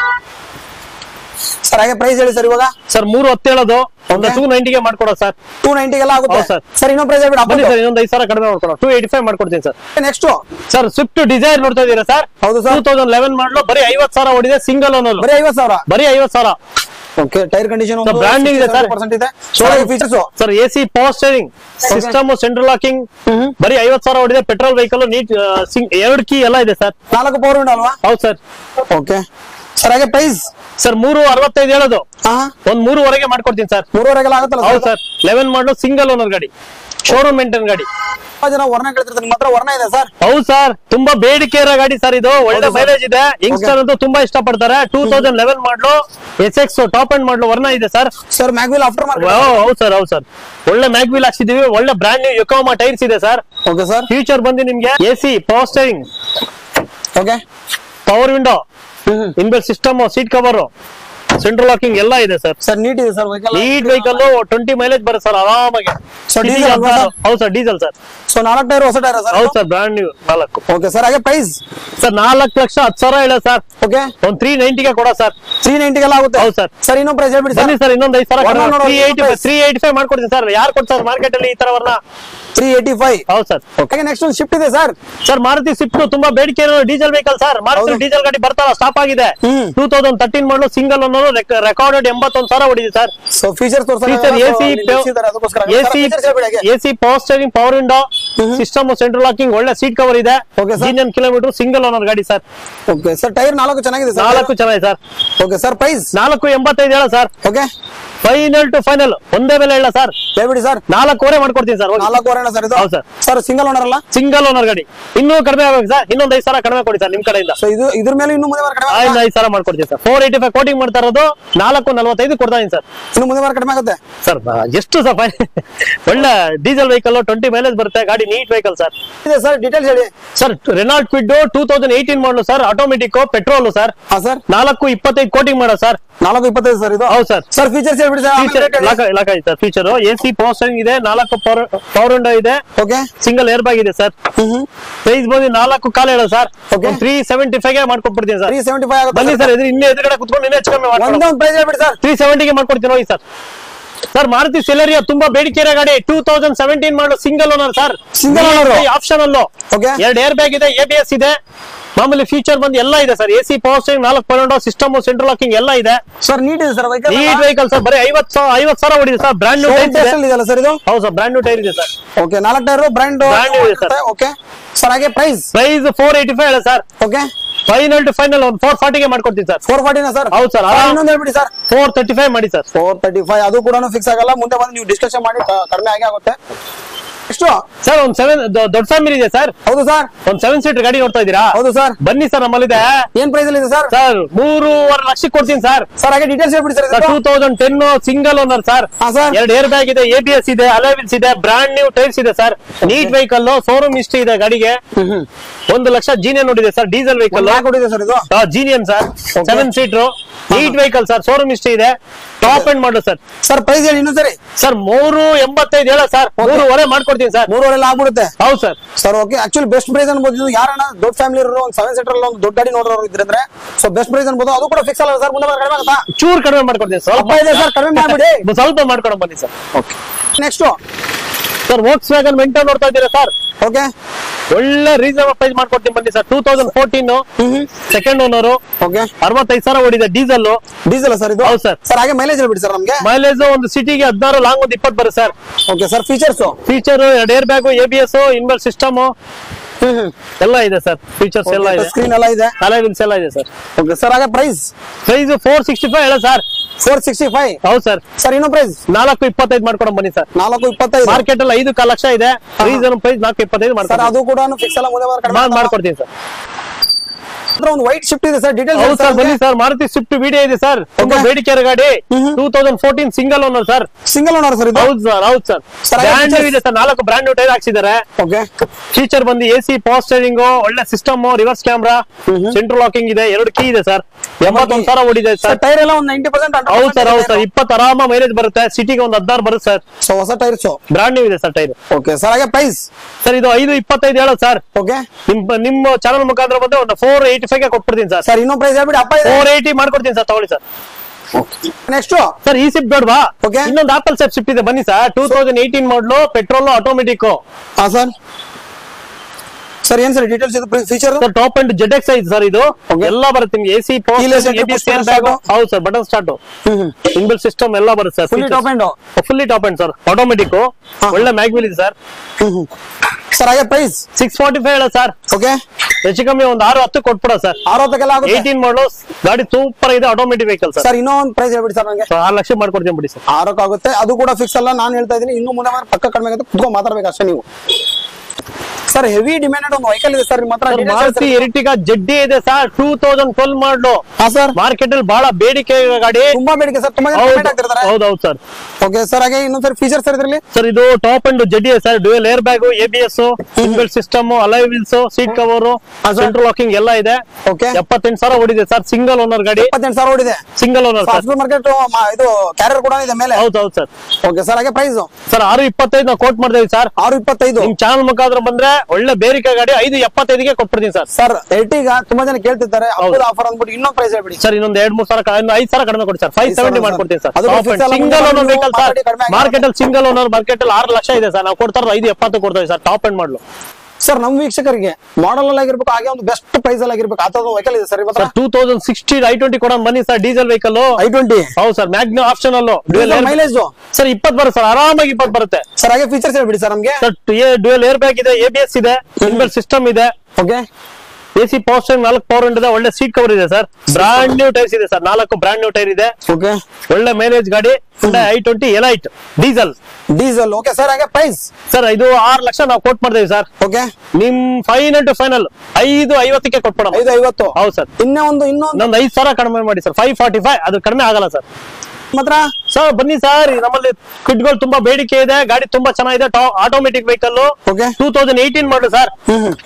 B: ಸರ್ ಹಾಗೆ ಪ್ರೈಸ್ ಹೇಳಿ ಸರ್ ಇವಾಗ
A: ಸರ್ ಮೂರು ಹತ್ತೇಳದು ಒಂದು
B: Okay.
A: ಟೂ ನೈಂಟಿಗೆ ಮಾಡ್ಕೊಡೋ ಸರ್
B: ಟೂ ನೈಂಟಿಗೆಲ್ಲ ಆಗುತ್ತೆ
A: ಹೌದು ಸರ್.
B: ಸರ್ ಇನ್ನೊಂದು ಪ್ರೈಸ್
A: ಬನ್ನಿ
B: ಹೇಳ್ಬಿಡಿ
A: ಸರ್ ಇನ್ನೊಂದು ಐದು ಸಾವಿರ ಕಡಿಮೆ ಮಾಡ್ಕೊಡೋ ಟೂ ಏಯ್ಟಿ ಫೈವ್ ಮಾಡ್ಕೊಡ್ತೀನಿ sir
B: next
A: sir Swift Dzire ನೋಡ್ತಾ ಇದೀರಾ ಸರ್
B: ಹೌದು
A: ಟೂ
B: ಸರ್
A: ತೌಸಂಡ್ ಲೆವೆನ್ ಮಾಡಲು ಬರೀ ಐವತ್ ಸಾವಿರ ಓಡಿದೆ ಸಿಂಗಲ್ ಓನರ್
B: ಬರೀ ಐವತ್ತು ಸಾವಿರ
A: ಬರೀ ಐವತ್ ಸಾವಿರ
B: okay tyre condition
A: Sir, brand new ಇದೆ sir.
B: ಪರ್ಸೆಂಟ್ ಇದೆ
A: Showroom
B: features
A: sir A C power steering system central locking ಬರೀ ಐವತ್ ಸಾವಿರ ಓಡಿದೆ ಪೆಟ್ರೋಲ್ ವೆಹಿಕಲ್ ನೀಟ್ ಎರಡು ಕೀ ಎಲ್ಲ ಇದೆ ಸರ್
B: ನಾಲ್ಕು ಪವರ್ ವಿಂಡೋ ಅಲ್ವಾ
A: ಹೌದು ಸರ್
B: ಓಕೆ ಸರ್ ಹಾಗೆ ಪ್ರೈಸ್
A: ಸರ್ ಮೂರು ಅರವತ್ತೈದು ಹೇಳೋದು
B: ಹಾ
A: ಒಂದ್ ಮೂರುವರೆಗೆ ಮಾಡ್ಕೊಡ್ತೀನಿ ಸರ್
B: ಮೂರುವರೆಗೆಲ್ಲ ಆಗುತ್ತಲ್ಲ
A: ಹೌದು sir eleven model single owner ಗಾಡಿ ಶೋರೂಮ್ ಮೇಂಟೈನ್ ಗಾಡಿ
B: ತುಂಬಾ ಜನ ವರ್ಣ ಕೇಳ್ತಿರ್ತಾರೆ ನಿಮ್ಮ ಹತ್ರ ವರ್ಣ ಇದೆ ಸರ್
A: ಹೌದು ಸರ್ ತುಂಬಾ ಬೇಡಿಕೆ ಇರೋ ಗಾಡಿ ಸರ್ ಇದು ಒಳ್ಳೆ
B: ಹೌದು sir.
A: ಮೈಲೇಜ್ ಇದೆ ಯಂಗ್ಸ್ಟರ್ ಅಂತೂ ತುಂಬಾ ಇಷ್ಟಪಡ್ತಾರೆ two thousand eleven model S X top end model Verna ಇದೆ sir
B: sir mag wheel after market
A: ಹೌದು ಸರ್ ಹೌದು ಸರ್ ಒಳ್ಳೆ ಮ್ಯಾಗ್ವಿಲ್ ಹಾಕ್ಸಿದೀವಿ ಒಳ್ಳೆ ಬ್ರಾಂಡ್ ನ್ಯೂ ಯೊಕೋಮಾ ಟೈರ್ಸ್ ಇದೆ ಸರ್
B: ಓಕೆ ಸರ್
A: ಫ್ಯೂಚರ್ ಬಂದು ನಿಮ್ಗೆ A C power steering
B: okay
A: power window inbuilt system seat cover central locking ಎಲ್ಲ ಇದೆ ಸರ್
B: ಸರ್ ನೀಟ್ ಇದೆ sir vehicle
A: neat vehicle twenty mileage ಬರುತ್ತೆ sir ಆರಾಮಾಗಿ
B: So, diesel ಅಲ್ವಾ sir?
A: ಹೌದು ಸರ್ ಡೀಸೆಲ್ ಸರ್
B: ಸೊ ನಾಲ್ಕು ಟೈರ್ ಹೊಸ tyre sir
A: ಹೌದು ಸರ್ ಬ್ರಾಂಡ್ ನ್ಯೂ ನಾಲ್ಕು
B: ಓಕೆ ಸರ್ ಹಾಗೆ ಪ್ರೈಸ್
A: ಸರ್ ನಾಲ್ಕು ಲಕ್ಷ ಹತ್ತು ಸಾವಿರ ಹೇಳ ಸರ್
B: ಓಕೆ
A: ಒಂದ್ ತ್ರೀ ನೈಂಟಿಗೆ ಕೊಡ ಸರ್
B: ತ್ರೀ ನೈಂಟಿಗೆಲ್ಲ ಆಗುತ್ತೆ
A: ಹೌದು sir.
B: ಸರ್ ಇನ್ನೊಂದು ಪ್ರೈಸ್ ಹೇಳ್ಬಿಡಿ
A: ಬನ್ನಿ
B: ಸರ್
A: ಸರ್ ಇನ್ನೊಂದ್ ಐದು ಸಾವಿರ
B: ವರ್ಣ ನೋಡೋದು,
A: three eighty
B: price.
A: Three eighty five ಮಾಡ್ಕೊಡ್ತೀನಿ ಸರ್ ಯಾರು ಕೊಡ್ತಾರೆ ಮಾರ್ಕೆಟ್ ಅಲ್ಲಿ ಈ ತರ ವರ್ಣ
B: ತ್ರೀ ಏಯ್ಟಿ ಫೈವ್
A: ಹೌದು ಸರ್
B: ಹಾಗೆ ನೆಕ್ಸ್ಟ್ ಒಂದು ಶಿಫ್ಟ್ ಇದೆ ಸರ್
A: ಸರ್ ಮಾರುತಿ ಸ್ವಿಫ್ಟ್ ತುಂಬಾ ಬೇಡಿಕೆ ಇರೋ ಡೀಸೆಲ್ ವೆಹಿಕಲ್ ಸರ್ ಮಾರುತಿ
B: ಹೌದು.
A: ಡೀಸೆಲ್ ಗಾಡಿ ಬರ್ತಾರ ಸ್ಟಾಪ್ ಆಗಿದೆ
B: hmm.
A: Two thousand thirteen model single ಅನ್ನೋದು ರೆಕಾರ್ಡೆಡ್ ಎಂಬತ್ತೊಂದು ಸಾವಿರ ಹೊಡಿದೆ sir
B: so features
A: feature A C
B: ಅದಕ್ಕೋಸ್ಕರ
A: ಎ ಸಿ
B: ಫೀಚರ್ಸ್ ಹೇಳ್ಬಿಡಿ ಹಾಗೆ
A: A C power steering power window system central locking ಒಳ್ಳೆ ಸೀಟ್ ಕವರ್ ಇದೆ
B: Okay, sir.
A: Engine kilometre single owner ಗಾಡಿ ಸರ್
B: ಓಕೆ ಸರ್ ಟೈರ್ ನಾಲ್ಕು ಚೆನ್ನಾಗಿದೆ ಸರ್
A: ನಾಲ್ಕು ಚೆನ್ನಾಗಿದೆ ಸರ್
B: ಓಕೆ ಸರ್ ಪ್ರೈಸ್
A: ನಾಲ್ಕು ಎಂಬತ್ತೈದು ಹೇಳ sir
B: okay
A: final to final ಒಂದೇ ಬೆಲೆ ಇಲ್ಲ ಸರ್
B: ಹೇಳ್ಬಿಡಿ ಸರ್
A: ನಾಲ್ಕೂವರೆ ಮಾಡ್ಕೊಡ್ತೀನಿ ಸರ್
B: ನಾಲ್ಕೂವರೆ ಸರ್ ಇದು
A: ಹೌದು ಸರ್.
B: ಸರ್ ಸಿಂಗಲ್ ಓನರ್ ಅಲ್ಲ
A: ಸಿಂಗಲ್ ಓನರ್ ಗಾಡಿ ಇನ್ನೂ ಕಡಿಮೆ ಆಗ್ಬೇಕು ಸರ್ ಇನ್ನೊಂದ್ ಐದು ಸಾವಿರ ಕಡಿಮೆ ಕೊಡಿ ಸರ್ ನಿಮ್ ಕಡೆಯಿಂದ
B: ಸೊ ಇದು ಇದ್ರ ಮೇಲೆ ಇನ್ನು ಮುಂದೆ ಕಡಿಮೆ
A: ಐದು
B: ಆಗುತ್ತಾ?
A: ಐದು ಸಾವಿರ ಮಾಡ್ಕೊಡ್ತೀನಿ sir four eighty five quoting ಮಾಡ್ತಾ ಇರೋದು ನಾಲ್ಕು ನಲ್ವತ್ತೈದು ಕೊಡ್ತಾ ಇದೀನಿ ಸರ್
B: ಇನ್ನು ಮುಂದೆ ಕಡಿಮೆ ಆಗುತ್ತೆ
A: ಸರ್ ಎಷ್ಟು ಸರ್ ಫೈ- ಒಳ್ಳೆ ಡೀಸೆಲ್ ವೆಹಿಕಲ್ ಟ್ವೆಂಟಿ ಮೈಲೇಜ್ ಬರುತ್ತೆ ಗಾಡಿ ನೀಟ್ ವೆಹಿಕಲ್ ಸರ್
B: ಇದೆ ಸರ್ ಡೀಟೇಲ್ಸ್ ಹೇಳಿ
A: sir Renault Kwid two thousand eighteen ಮಾಡಲು ಸರ್ ಆಟೋಮೆಟಿಕ್ ಪೆಟ್ರೋಲ್ ಸರ್
B: ಹಾ ಸರ್
A: ನಾಲ್ಕು ಇಪ್ಪತ್ತೈದು ಕೋಟಿಂಗ್ ಮಾಡೋ ಸರ್
B: ನಾಲ್ಕು ಇಪ್ಪತ್ತೈದು ಸರ್ ಇದು
A: ಹೌದು ಸರ್
B: ಸರ್ ಫೀಚರ್ಸ್ ಹೇಳ್ಬಿಡಿ ಸರ್
A: ಫೀಚರ್ ಲಾಕ್ ಆಯ್ತು sir feature A C power ಇದೆ ನಾಲ್ಕು ಪವರ್ ಪವರ್ ವಿಂಡೋ ಇದೆ
B: ಓಕೆ
A: ಸಿಂಗಲ್ ಏರ್ ಬ್ಯಾಗ್ ಇದೆ ಸರ್
B: ಹ್ಮ್
A: ಪ್ರೈಸ್ ಬಂದು ನಾಲ್ಕು ಕಾಲ ಹೇಳೋ sir
B: Okay.
A: Three seventy five ಗೆ ಮಾಡ್ಕೊಟ್ಬಿಡ್ತೀನಿ ಸರ್
B: ತ್ರೀ ಸೆವೆಂಟಿ ಫೈವ್
A: ಬನ್ನಿ
B: ಆಗುತ್ತೆ
A: ಸರ್ ಇದ್ರ ಇನ್ನೇ ಎದುರುಗಡೆ ಕುತ್ಕೊಂಡು ಇನ್ನೇ ಹೆಚ್ಚು ಕಮ್ಮಿ ಮಾಡ್ಕೊಡೋಣ
B: ಒಂದೊಂದು ಪ್ರೈಸ್ ಹೇಳ್ಬಿಡಿ ಸರ್
A: ತ್ರೀ ಸೆವೆಂಟಿಗೆ ಮಾಡ್ಕೊಡ್ತೀನಿ ಹೋಗಿ ಸರ್ ಸರ್ ಮಾರುತಿ ಸೆಲೆರಿಯಾ ತುಂಬಾ ಬೇಡಿಕೆ ಇರೋ ಗಾಡಿ two thousand seventeen model single owner sir
B: Single owner.
A: Option ಅಲ್ಲೂ
B: ಓಕೆ
A: ಎರಡು ಏರ್ ಬ್ಯಾಗ್ ಇದೆ ಎ ಬಿ ಎಸ್ ಇದೆ ಮಾಮೂಲಿ ಫೀಚರ್ ಬಂದು ಎಲ್ಲ ಇದೆ sir A C power steering ನಾಲ್ಕು ಪಾಯಿಂಟ್ ಸಿಸ್ಟಮ್ ಸೆಂಟ್ರಲ್ ಲಾಕಿಂಗ್ ಎಲ್ಲ ಇದೆ
B: ಸರ್ ನೀಟ್ ಇದೆ sir vehicle
A: neat vehicle sir ಬರೀ ಐವತ್ ಸಾವಿರ ಐವತ್ ಸಾವಿರ ಹೊಡಿದೆ ಸರ್ ಬ್ರ್ಯಾಂಡ್ ನ್ಯೂ ಟೈರ್ ಇದೆ
B: ಇದೆಯಲ್ಲ ಸರ್ ಇದು
A: ಹೌದು ಸರ್ ಬ್ರ್ಯಾಂಡ್ ನ್ಯೂ ಟೈರ್ ಇದೆ ಸರ್
B: ಓಕೆ ನಾಲ್ಕು ಟೈರ್ ಬ್ರ್ಯಾಂಡ್
A: Brand new ಇದೆ sir.
B: ಓಕೆ ಸರ್ ಹಾಗೆ price
A: price four eighty five ಹೇಳ sir
B: okay
A: final to final ಒಂದು ಫೋರ್ ಫಾರ್ಟಿಗೆ ಮಾಡ್ಕೊಡ್ತೀನಿ ಸರ್
B: ಫೋರ್ ಫಾರ್ಟಿನ ಸರ್
A: ಹೌದು sir. ಆರಾಮ್-
B: ಇನ್ನೊಂದು ಹೇಳ್ಬಿಡಿ ಸರ್
A: ಫೋರ್ ತರ್ಟಿ ಫೈವ್ ಮಾಡಿ ಸರ್
B: ಫೋರ್ ತರ್ಟಿ ಫೈವ್ ಅದು ಕೂಡ ಫಿಕ್ಸ್ ಆಗಲ್ಲ ಮುಂದೆ ಬಂದು ನೀವು ಡಿಸ್ಕಷನ್ ಮಾಡಿ ಕ- ಕಡಿಮೆ ಆಗೇ ಆಗುತ್ತೆ ಎಷ್ಟು
A: ಸರ್ ಒಂದ್ ಸೆವೆನ್ ದೊಡ್ಡ ಫ್ಯಾಮಿಲಿ ಇದೆ ಸರ್
B: ಹೌದು ಸರ್
A: ಒಂದ್ ಸೆವೆನ್ ಸೀಟರ್ ಗಾಡಿ ನೋಡ್ತಾ ಇದ್ದೀರಾ
B: ಹೌದು ಸರ್
A: ಬನ್ನಿ ಸರ್ ನಮ್ಮಲ್ಲಿದೆ
B: ಏನ್ ಪ್ರೈಸ್ ಅಲ್ಲಿ ಇದೆ ಸರ್
A: ಸರ್ ಮೂರುವರೆ ಲಕ್ಷಕ್ಕೆ ಕೊಡ್ತೀನಿ ಸರ್
B: ಸರ್ ಹಾಗೆ ಡೀಟೇಲ್ಸ್ ಹೇಳ್ಬಿಡಿ sir
A: sir two thousand ten single owner sir
B: ಹಾ ಸರ್
A: ಎರಡು ಏರ್ ಬ್ಯಾಗ್ ಇದೆ ಎ ಬಿ ಎಸ್ ಇದೆ ಅಲವಿಲ್ಸ್ ಇದೆ ಬ್ರಾಂಡ್ ನ್ಯೂ ಟೈರ್ಸ್ ಇದೆ sir neat vehicle showroom history ಇದೆ ಗಾಡಿಗೆ ಒಂದು ಲಕ್ಷ ಜೀನಿಯನ್ ನೋಡಿದೆ ಸರ್ ಡೀಸೆಲ್ ವೆಹಿಕಲ್
B: ಕೊಟ್ಟಿದೆ ಸರ್ ಇದು
A: genuine sir seven seater neat vehicle sir showroom history ಇದೆ top end model sir
B: sir price ಹೇಳಿ ಇನ್ನೊಂದು ಸರಿ
A: ಸರ್ ಮೂರು ಎಂಬತ್ತೈದು ಹೇಳ ಸರ್ ಮೂರುವರೆ ಮಾಡ್ಕೊಡ್ತೀನಿ ಸರ್
B: ಮೂರುವರೆ ಎಲ್ಲ ಆಗ್ಬಿಡುತ್ತೆ
A: ಹೌದು sir
B: sir okay actually best price ಅನ್ಬೋದು ಇದು ಯಾರನ್ನ ದೊಡ್ಡ ಫ್ಯಾಮಿಲಿ ಇರೋರು ಒಂದು ಸೆವೆನ್ ಸೀಟರ್ ಒಂದು ದೊಡ್ಡ ಗಾಡಿ ನೋಡೋರು ಇದ್ರೆ ಸೊ ಬೆಸ್ಟ್ ಪ್ರೈಸ್ ಅನ್ಬೋದು ಅದು ಕೂಡ ಫಿಕ್ಸ್ ಅಲ್ಲ ಸರ್ ಮುಂದೆ ಬಂದ್ರೆ ಕಡಿಮೆ ಆಗುತ್ತಾ
A: ಚೂರ್ ಕಡಿಮೆ ಮಾಡ್ಕೊಡ್ತೀನಿ ಸ್ವಲ್ಪ
B: ಹಬ್ಬ ಇದೆ ಸರ್ ಕಡಿಮೆ ಮಾಡ್ಬಿಡಿ
A: ಸ್ವಲ್ಪ ಮಾಡ್ಕೊಂಡು ಬನ್ನಿ sir
B: okay next
A: sir Volkswagen Vento ನೋಡ್ತಾ ಇದ್ದೀರಾ ಸರ್
B: ಓಕೆ
A: ಒಳ್ಳೆ ರೀಸನಬಲ್ ಪ್ರೈಸ್ ಮಾಡ್ಕೊಡ್ತೀನಿ ಬನ್ನಿ sir two thousand fourteen second owner
B: okay
A: ಅರವತ್ತೈದು ಸಾವಿರ ಓಡಿದೆ ಡೀಸೆಲ್
B: ಡೀಸೆಲ್ ಸರ್ ಇದು
A: ಹೌದು sir.
B: ಸರ್ ಹಾಗೆ ಮೈಲೇಜ್ ಹೇಳ್ಬಿಡಿ ಸರ್ ನಮಗೆ
A: ಮೈಲೇಜ್ ಒಂದು ಸಿಟಿಗೆ ಹದಿನಾರು ಲಾಂಗ್ ಒಂದು ಇಪ್ಪತ್ತು ಬರುತ್ತೆ sir
B: okay sir features
A: feature ಎರಡು air bag A B S inbuilt system ಎಲ್ಲ ಇದೆ ಸರ್ ಫೀಚರ್ಸ್ ಎಲ್ಲ ಇದೆ
B: ಸ್ಕ್ರೀನ್ ಎಲ್ಲ ಇದೆ
A: ಅಲೈವಿಲ್ಸ್ ಎಲ್ಲ ಇದೆ ಸರ್
B: ಓಕೆ ಸರ್ ಹಾಗೆ price
A: price four sixty five ಹೇಳ ಸರ್
B: ಫೋರ್ ಸಿಕ್ಸ್ಟಿ ಫೈವ್
A: ಹೌದು ಸರ್
B: ಸರ್ ಇನ್ನೂ ಪ್ರೈಸ್
A: ನಾಲ್ಕು ಇಪ್ಪತ್ತೈದು ಮಾಡ್ಕೊಂಡು ಬನ್ನಿ ಸರ್
B: ನಾಲ್ಕು ಇಪ್ಪತ್ತೈದು
A: ಮಾರ್ಕೆಟ್ ಅಲ್ಲಿ ಐದು ಕಾಲು ಲಕ್ಷ ಇದೆ ರೀಸನ್ ಪ್ರೈಸ್ ನಾಲ್ಕು ಇಪ್ಪತ್ತೈದು
B: ಸರ್
A: ಮಾಡ್ಕೊಂಡು
B: ಅದು ಕೂಡ ಫಿಕ್ಸ್ ಎಲ್ಲ ಮುಂದೆ ಬಂದ್ರೆ ಕಡಿಮೆ
A: ಮಾಡ್- ಮಾಡ್ಕೊಡ್ತೀನಿ ಸರ್
B: ಒಂದು ವೈಟ್ ಶಿಫ್ಟ್ ಇದೆ ಸರ್ ಡೀಟೇಲ್ಸ್
A: ಹೌದು ಸರ್ ಬನ್ನಿ ಸರ್ ಮಾರುತಿ ಸ್ವಿಫ್ಟ್ ವಿಡಿಯೋ ಇದೆ ಸರ್ ತುಂಬಾ
B: Okay.
A: ಬೇಡಿಕೆ ಇರೋ ಗಾಡಿ two thousand fourteen single owner sir
B: single owner sir ಇದು
A: ಹೌದು ಸರ್ ಹೌದು ಸರ್
B: Sir, ಹಾಗೆ
A: ಬ್ರ್ಯಾಂಡ್
B: features-
A: ಇದೆ ಸರ್ ನಾಲ್ಕು ಬ್ರ್ಯಾಂಡ್ ನ್ಯೂ ಟೈರ್ ಹಾಕ್ಸಿದ್ದಾರೆ
B: ಓಕೆ
A: ಫೀಚರ್ ಬಂದು ಎ ಸಿ ಪವರ್ ಸ್ಟೇರಿಂಗ್ ಒಳ್ಳೆ system reverse camera central locking ಇದೆ ಎರಡು ಕೀ ಇದೆ ಸರ್ ಎಂಬತ್ತೊಂದು ಸಾವಿರ ಓಡಿದೆ
B: ಸರ್
A: ಸರ್
B: ಟೈರ್ ಎಲ್ಲ ಒಂದು ನೈಂಟಿ ಪರ್ಸೆಂಟ್
A: ಹೌದು ಸರ್ ಹೌದು ಸರ್ ಇಪ್ಪತ್ತು ಆರಾಮ ಮೈಲೇಜ್ ಬರುತ್ತೆ ಸಿಟಿಗೆ ಒಂದು ಹದಿನಾರು ಬರುತ್ತೆ ಸರ್
B: ಸೊ ಹೊಸ ಟೈರ್ಸ್
A: ಬ್ರ್ಯಾಂಡ್ ನ್ಯೂ ಇದೆ ಸರ್ ಟೈರ್
B: ಓಕೆ ಸರ್ ಹಾಗೆ ಪ್ರೈಸ್
A: ಸರ್ ಇದು ಐದು ಇಪ್ಪತ್ತೈದು ಹೇಳೋ ಸರ್
B: ಓಕೆ
A: ನಿಮ್ ನಿಮ್ಮ ಚಾನಲ್ ಮುಖಾಂತರ ಬಂದು ಒಂದು ಫೋರ್ ಏಯ್ಟಿ ಫೈವ್ ಗೆ ಕೊಟ್ಬಿಡ್ತೀನಿ ಸರ್
B: ಸರ್ ಇನ್ನೂ ಪ್ರೈಸ್ ಹೇಳ್ಬಿಡಿ ಅಪ್ಪ ಇದೆ
A: ಫೋರ್ ಏಯ್ಟಿ ಮಾಡ್ಕೊಡ್ತೀನಿ ಸರ್ ತಗೊಳ್ಳಿ ಸರ್
B: ನೆಕ್ಸ್ಟ್
A: ಸರ್ ಈ ಸಿಪ್ ಬೇಡವಾ
B: Okay.
A: ಇನ್ನೊಂದು ಆಪಲ್ ಸೆಪ್ ಶಿಫ್ಟ್ ಇದೆ ಬನ್ನಿ sir two thousand eighteen model petrol automatic
B: ಹಾ ಸರ್ ಸರ್ ಏನ್ ಸರ್ ಡೀಟೇಲ್ಸ್ ಇದು feature
A: sir top end Z X ಐದು ಸರ್ ಇದು
B: Okay.
A: ಎಲ್ಲ ಬರುತ್ತೆ ನಿಮ್ಗೆ A C
B: Keyless entry, push button start.
A: ಹೌದು sir button start inbuilt system ಎಲ್ಲ ಬರುತ್ತೆ
B: fully
A: sir
B: top end
A: fully top end sir automatic ಒಳ್ಳೆ ಮ್ಯಾಗ್ವಿಲ್ ಇದೆ ಸರ್
B: ಸರ್ ಹಾಗೆ ಪ್ರೈಸ್
A: ಸಿಕ್ಸ್ ಫಾರ್ಟಿ ಫೈವ್ ಹೇಳ ಸರ್
B: ಓಕೆ
A: ಹೆಚ್ಚು ಕಮ್ಮಿ ಒಂದು ಆರು ಹತ್ತು ಕೊಟ್ಬಿಡ ಸರ್
B: ಆರೋಗ್ಯಕ್ಕೆಲ್ಲ ಆಗುತ್ತೆ
A: ಏಯ್ಟೀನ್ ಮಾಡಲು ಗಾಡಿ ಸೂಪರ್ ಇದೆ ಆಟೋಮೆಟಿಕ್ ವೆಹಿಕಲ್ ಸರ್
B: ಸರ್ ಇನ್ನೂ ಒಂದು ಪ್ರೈಸ್ ಹೇಳ್ಬಿಡಿ ಸರ್ ನನಗೆ
A: ಆರು ಲಕ್ಷ ಮಾಡ್ಕೊಡ್ತೀನಿ ಬಿಡಿ ಸರ್
B: ಆರೋಗ್ಯ ಆಗುತ್ತೆ ಅದು ಕೂಡ ಫಿಕ್ಸ್ ಅಲ್ಲ ನಾನು ಹೇಳ್ತಾ ಇದ್ದೀನಿ ಇನ್ನು ಮುಂದೆ ಬಂದ್ರೆ ಪಕ್ಕ ಕಡಿಮೆ ಆಗುತ್ತೆ ಕುತ್ಕೊಂಡು ಮಾತಾಡ್ಬೇಕು ಅಷ್ಟೇ ನೀವು ಸರ್ ಹೆವಿ ಡಿಮ್ಯಾಂಡೆಡ್ ಒಂದು ವೆಹಿಕಲ್ ಇದೆ ಸರ್ ನಿಮ್ಮ ಹತ್ರ details
A: ಮಾರುತಿ
B: ಹೇಳ್ತೀರಾ?
A: ಎರಿಟಿಗಾ ಜಡ್ಡಿ ಇದೆ ಸರ್ ಟೂ ತೌಸಂಡ್ ಟ್ವೆಲ್ ಮಾಡಲು
B: ಹಾ ಸರ್
A: ಮಾರ್ಕೆಟ್ ಅಲ್ಲಿ ಬಹಳ ಬೇಡಿಕೆ ಇರೋ ಗಾಡಿ
B: ತುಂಬಾ ಬೇಡಿಕೆ ಸರ್ ತುಂಬಾ ಜನ
A: ಹೌದು
B: comment ಆಗ್ತಿರ್ತಾರೆ
A: ಹೌದೌದು ಸರ್
B: ಓಕೆ ಸರ್ ಹಾಗೆ ಇನ್ನೊಂದು ಸರ್ ಫೀಚರ್ ಸರ್ ಇದರಲ್ಲಿ
A: ಸರ್ ಇದು ಟಾಪ್ ಅಂಡ್ ಜಡ್ಡಿ sir dual air bag A B S single system alloy wheels seat cover
B: sir.
A: Central locking ಎಲ್ಲ ಇದೆ
B: ಓಕೆ
A: ಎಪ್ಪತ್ತೆಂಟು ಸಾವಿರ ಓಡಿದೆ ಸರ್ ಸಿಂಗಲ್ ಓನರ್ ಗಾಡಿ
B: ಇಪ್ಪತ್ತೆಂಟು ಸಾವಿರ ಓಡಿದೆ
A: single owner sir
B: super market ಇದು ಕ್ಯಾರಿಯರ್ ಕೂಡ ಇದೆ ಮೇಲೆ
A: ಹೌದು ಹೌದು ಸರ್
B: ಓಕೆ ಸರ್ ಹಾಗೆ ಪ್ರೈಸ್
A: ಸರ್ ಆರು ಇಪ್ಪತ್ತೈದು ನಾವು ಕೋಟ್ ಮಾಡ್ತೇವೆ ಸರ್
B: ಆರು ಇಪ್ಪತ್ತೈದು
A: ನಿಮ್ ಚಾನಲ್ ಮುಖಾಂತರ ಬಂದ್ರೆ ಒಳ್ಳೆ ಬೇರಿಕೆ ಗಾಡಿ ಐದು ಎಪ್ಪತ್ತೈದಿಗೆ ಕೊಟ್ಬಿಡ್ತೀನಿ ಸರ್
B: ಸರ್ ಎರ್ಟಿಗ ತುಂಬಾ ಜನ ಕೇಳ್ತಿದ್ದಾರೆ ಹಬ್ಬದ ಆಫರ್ ಅಂದ್ಬಿಟ್ಟು ಇನ್ನೊಂದು ಪ್ರೈಸ್ ಹೇಳ್ಬಿಡಿ
A: ಸರ್ ಇನ್ನೊಂದ್ ಎರಡ್ ಮೂರ್ ಸಾವಿರ ಇನ್ನು ಐದು ಸಾವಿರ ಕಡಿಮೆ ಕೊಡಿ ಸರ್ ಫೈವ್
B: ಐದು ಸಾವಿರ
A: ಸೆವೆಂಟಿ
B: ಸರ್.
A: ಮಾಡ್ಕೊಡ್ತೀನಿ ಸರ್
B: ಅದು fix ಅಲ್ಲ,
A: ಸಿಂಗಲ್
B: ಮುಂದೆ
A: ಓನರ್
B: ನೀವು
A: ವೆಹಿಕಲ್ ಸರ್
B: ಮಾತಾಡಿ ಕಡಿಮೆ ಆಗಿದೆ.
A: ಮಾರ್ಕೆಟ್ ಅಲ್ಲಿ ಸಿಂಗಲ್ ಓನರ್ ಮಾರ್ಕೆಟ್ ಅಲ್ಲಿ ಆರು ಲಕ್ಷ ಇದೆ ಸರ್ ನಾವು ಕೊಡ್ತಾ ಇರೋದು ಐದು ಎಪ್ಪತ್ತು ಕೊಡ್ತೇವೆ ಸರ್ ಟಾಪ್ ಅಂಡ್ ಮಾಡ್ಲು
B: ಸರ್ ನಮ್ಮ ವೀಕ್ಷಕರಿಗೆ ಮಾಡಲ್ ಅಲ್ಲಿ ಆಗಿರ್ಬೇಕು ಹಾಗೆ ಒಂದು ಬೆಸ್ಟ್ ಪ್ರೈಸ್ ಅಲ್ಲಿ ಆಗಿರ್ಬೇಕು ಆ ತರದ ವೆಹಿಕಲ್ ಇದೆ ಸರ್ ಇವತ್ತು
A: sir two thousand sixteen I twenty ಕೊಡೋಣ ಬನ್ನಿ sir diesel vehicle
B: I twenty
A: ಹೌದು ಸರ್ ಮ್ಯಾಗ್ನೋ ಆಪ್ಷನ್ ಅಲ್ಲೂ
B: ಮೈಲೇಜ್
A: ಸರ್ ಇಪ್ಪತ್ತು ಬರುತ್ತೆ ಸರ್ ಆರಾಮಾಗಿ ಇಪ್ಪತ್ತು ಬರುತ್ತೆ
B: ಸರ್ ಹಾಗೆ ಫೀಚರ್ಸ್ ಹೇಳ್ಬಿಡಿ ಸರ್ ನಮ್ಗೆ
A: ಸರ್ ಡ್ಯೂಯಲ್ ಏರ್ ಬ್ಯಾಗ್ ಇದೆ ಎ ಬಿ ಎಸ್ ಇದೆ ಇನ್ಬಲ್ ಸಿಸ್ಟಮ್ ಇದೆ
B: okay
A: A C power steering ನಾಲ್ಕು ಪವರ್ ಇದೆ ಒಳ್ಳೆ ಸೀಟ್ ಕವರ್ ಇದೆ ಸರ್ ಬ್ರಾಂಡ್ ನ್ಯೂ ಟೈರ್ಸ್ ಇದೆ ಸರ್ ನಾಲ್ಕು ಬ್ರಾಂಡ್ ನ್ಯೂ ಟೈರ್ ಇದೆ
B: ಓಕೆ
A: ಒಳ್ಳೆ ಮೈಲೇಜ್ ಗಾಡಿ I twenty elite diesel
B: diesel okay sir ಹಾಗೆ ಪ್ರೈಸ್
A: ಸರ್ ಇದು ಆರು ಲಕ್ಷ ನಾವು ಕೊಟ್ ಮಾಡ್ತೇವೆ ಸರ್
B: ಓಕೆ
A: ನಿಮ್ ಫೈನಲ್ ಟು ಫೈನಲ್ ಐದು ಐವತ್ತಕ್ಕೆ ಕೊಟ್ಬಿಡೋಣ
B: ಐದು ಐವತ್ತು
A: ಹೌದು ಸರ್
B: ಇನ್ನೇ ಒಂದು ಇನ್ನೊಂದು
A: ಇನ್ನೊಂದು ಐದು ಸಾವಿರ ಕಡಿಮೆ ಮಾಡಿ ಸರ್ ಫೈವ್ ಫಾರ್ಟಿ ಫೈವ್ ಅದು ಕಡಿಮೆ ಆಗಲ್ಲ ಸರ್
B: ಮಾತ್ರ
A: ಸರ್ ಬನ್ನಿ ಸರ್ ನಮ್ಮಲ್ಲಿ ಕಿಟ್ಗಳು ತುಂಬಾ ಬೇಡಿಕೆ ಇದೆ ಗಾಡಿ ತುಂಬಾ ಚೆನ್ನಾಗಿದೆ automatic vehicle
B: okay
A: two thousand eighteen ಮಾಡಲು sir
B: hmm hmm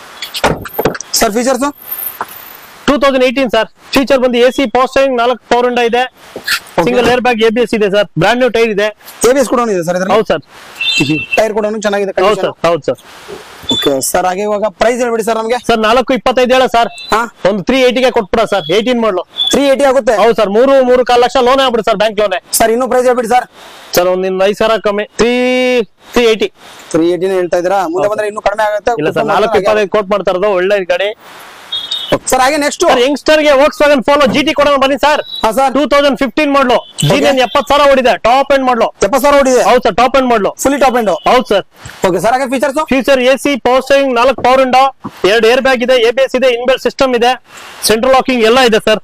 B: sir features
A: two thousand eighteen sir feature ಬಂದು ಎ ಸಿ ಪವರ್ ನಾಲ್ಕು ಪವರ್ ಇಂಡ ಇದೆ single air bag A B S ಇದೆ ಸರ್ ಬ್ರಾಂಡ್ ನ್ಯೂ ಟೈರ್ ಇದೆ
B: ಎ ಬಿ ಎಸ್ ಕೂಡ ಇದೆ sir ಇದರಲ್ಲಿ
A: ಹೌದು ಸರ್
B: ಟೈರ್ ಕೂಡ ಚೆನ್ನಾಗಿದೆ
A: ಹೌದು ಸರ್ ಹೌದು ಸರ್
B: ಓಕೆ ಸರ್ ಹಾಗೆ ಇವಾಗ ಪ್ರೈಸ್ ಹೇಳ್ಬಿಡಿ ಸರ್ ನಮಗೆ
A: ಸರ್ ನಾಲ್ಕು ಇಪ್ಪತ್ತೈದು ಹೇಳ ಸರ್
B: ಹಾ
A: ಒಂದು ತ್ರೀ ಏಯ್ಟಿಗೆ ಕೊಟ್ಬಿಡ ಸರ್ ಏಯ್ಟೀನ್ ಮಾಡಲು
B: ತ್ರೀ ಏಯ್ಟಿ ಆಗುತ್ತೆ
A: ಹೌದು ಸರ್ ಮೂರು ಮೂರು ಕಾಲು ಲಕ್ಷ ಲೋನ್ ಆಗ್ಬಿಡಿ ಸರ್ ಬ್ಯಾಂಕ್ ಲೋನೇ
B: ಸರ್ ಇನ್ನೂ ಪ್ರೈಸ್ ಹೇಳ್ಬಿಡಿ ಸರ್
A: ಸರ್ ಒಂದ್ ಇನ್ನು ಐದು ಸಾವಿರ ಕಮ್ಮಿ ತ್ರೀ ತ್ರೀ ಏಯ್ಟಿ
B: ತ್ರೀ ಏಯ್ಟಿನ ಹೇಳ್ತಾ ಇದ್ದೀರಾ ಮುಂದೆ ಬಂದ್ರೆ ಇನ್ನೂ ಕಡಿಮೆ ಆಗುತ್ತೆ
A: ಇಲ್ಲ ಸರ್ ನಾಲ್ಕು ಇಪ್ಪತ್ತೈದು ಕೋಟ್ ಮಾಡ್ತಾ ಇರೋದು ಒಳ್ಳೆ ಗಾಡಿ
B: ಸರ್ ಹಾಗೆ ನೆಕ್ಸ್ಟ್
A: ಸರ್ ಯಂಗ್ಸ್ಟರ್ ಗೆ Volkswagen Polo G T ಕೊಡೋಣ ಬನ್ನಿ ಸರ್
B: ಹಾ ಸರ್
A: ಟೂ ತೌಸಂಡ್ ಫಿಫ್ಟೀನ್ ಮಾಡ್ಲು ಜೀನಿಯನ್ ಎಪ್ಪತ್ತು ಸಾವಿರ ಓಡಿದೆ ಟಾಪ್ ಎಂಡ್ ಮಾಡ್ಲು
B: ಎಪ್ಪತ್ತು ಸಾವಿರ ಓಡಿದೆ
A: ಹೌದು ಸರ್ ಟಾಪ್ ಎಂಡ್ ಮಾಡ್ಲು
B: ಫುಲ್ಲಿ ಟಾಪ್ ಎಂಡ್
A: ಹೌದು ಸರ್
B: ಓಕೆ ಸರ್ ಹಾಗೆ features
A: future A C power steering ನಾಲ್ಕು ಪವರ್ ವಿಂಡೋ ಎರಡು ಏರ್ ಬ್ಯಾಗ್ ಇದೆ ಎ ಬಿ ಎಸ್ ಇದೆ ಇನ್ಬೆಲ್ ಸಿಸ್ಟಮ್ ಇದೆ ಸೆಂಟ್ರಲ್ ಲಾಕಿಂಗ್ ಎಲ್ಲ ಇದೆ ಸರ್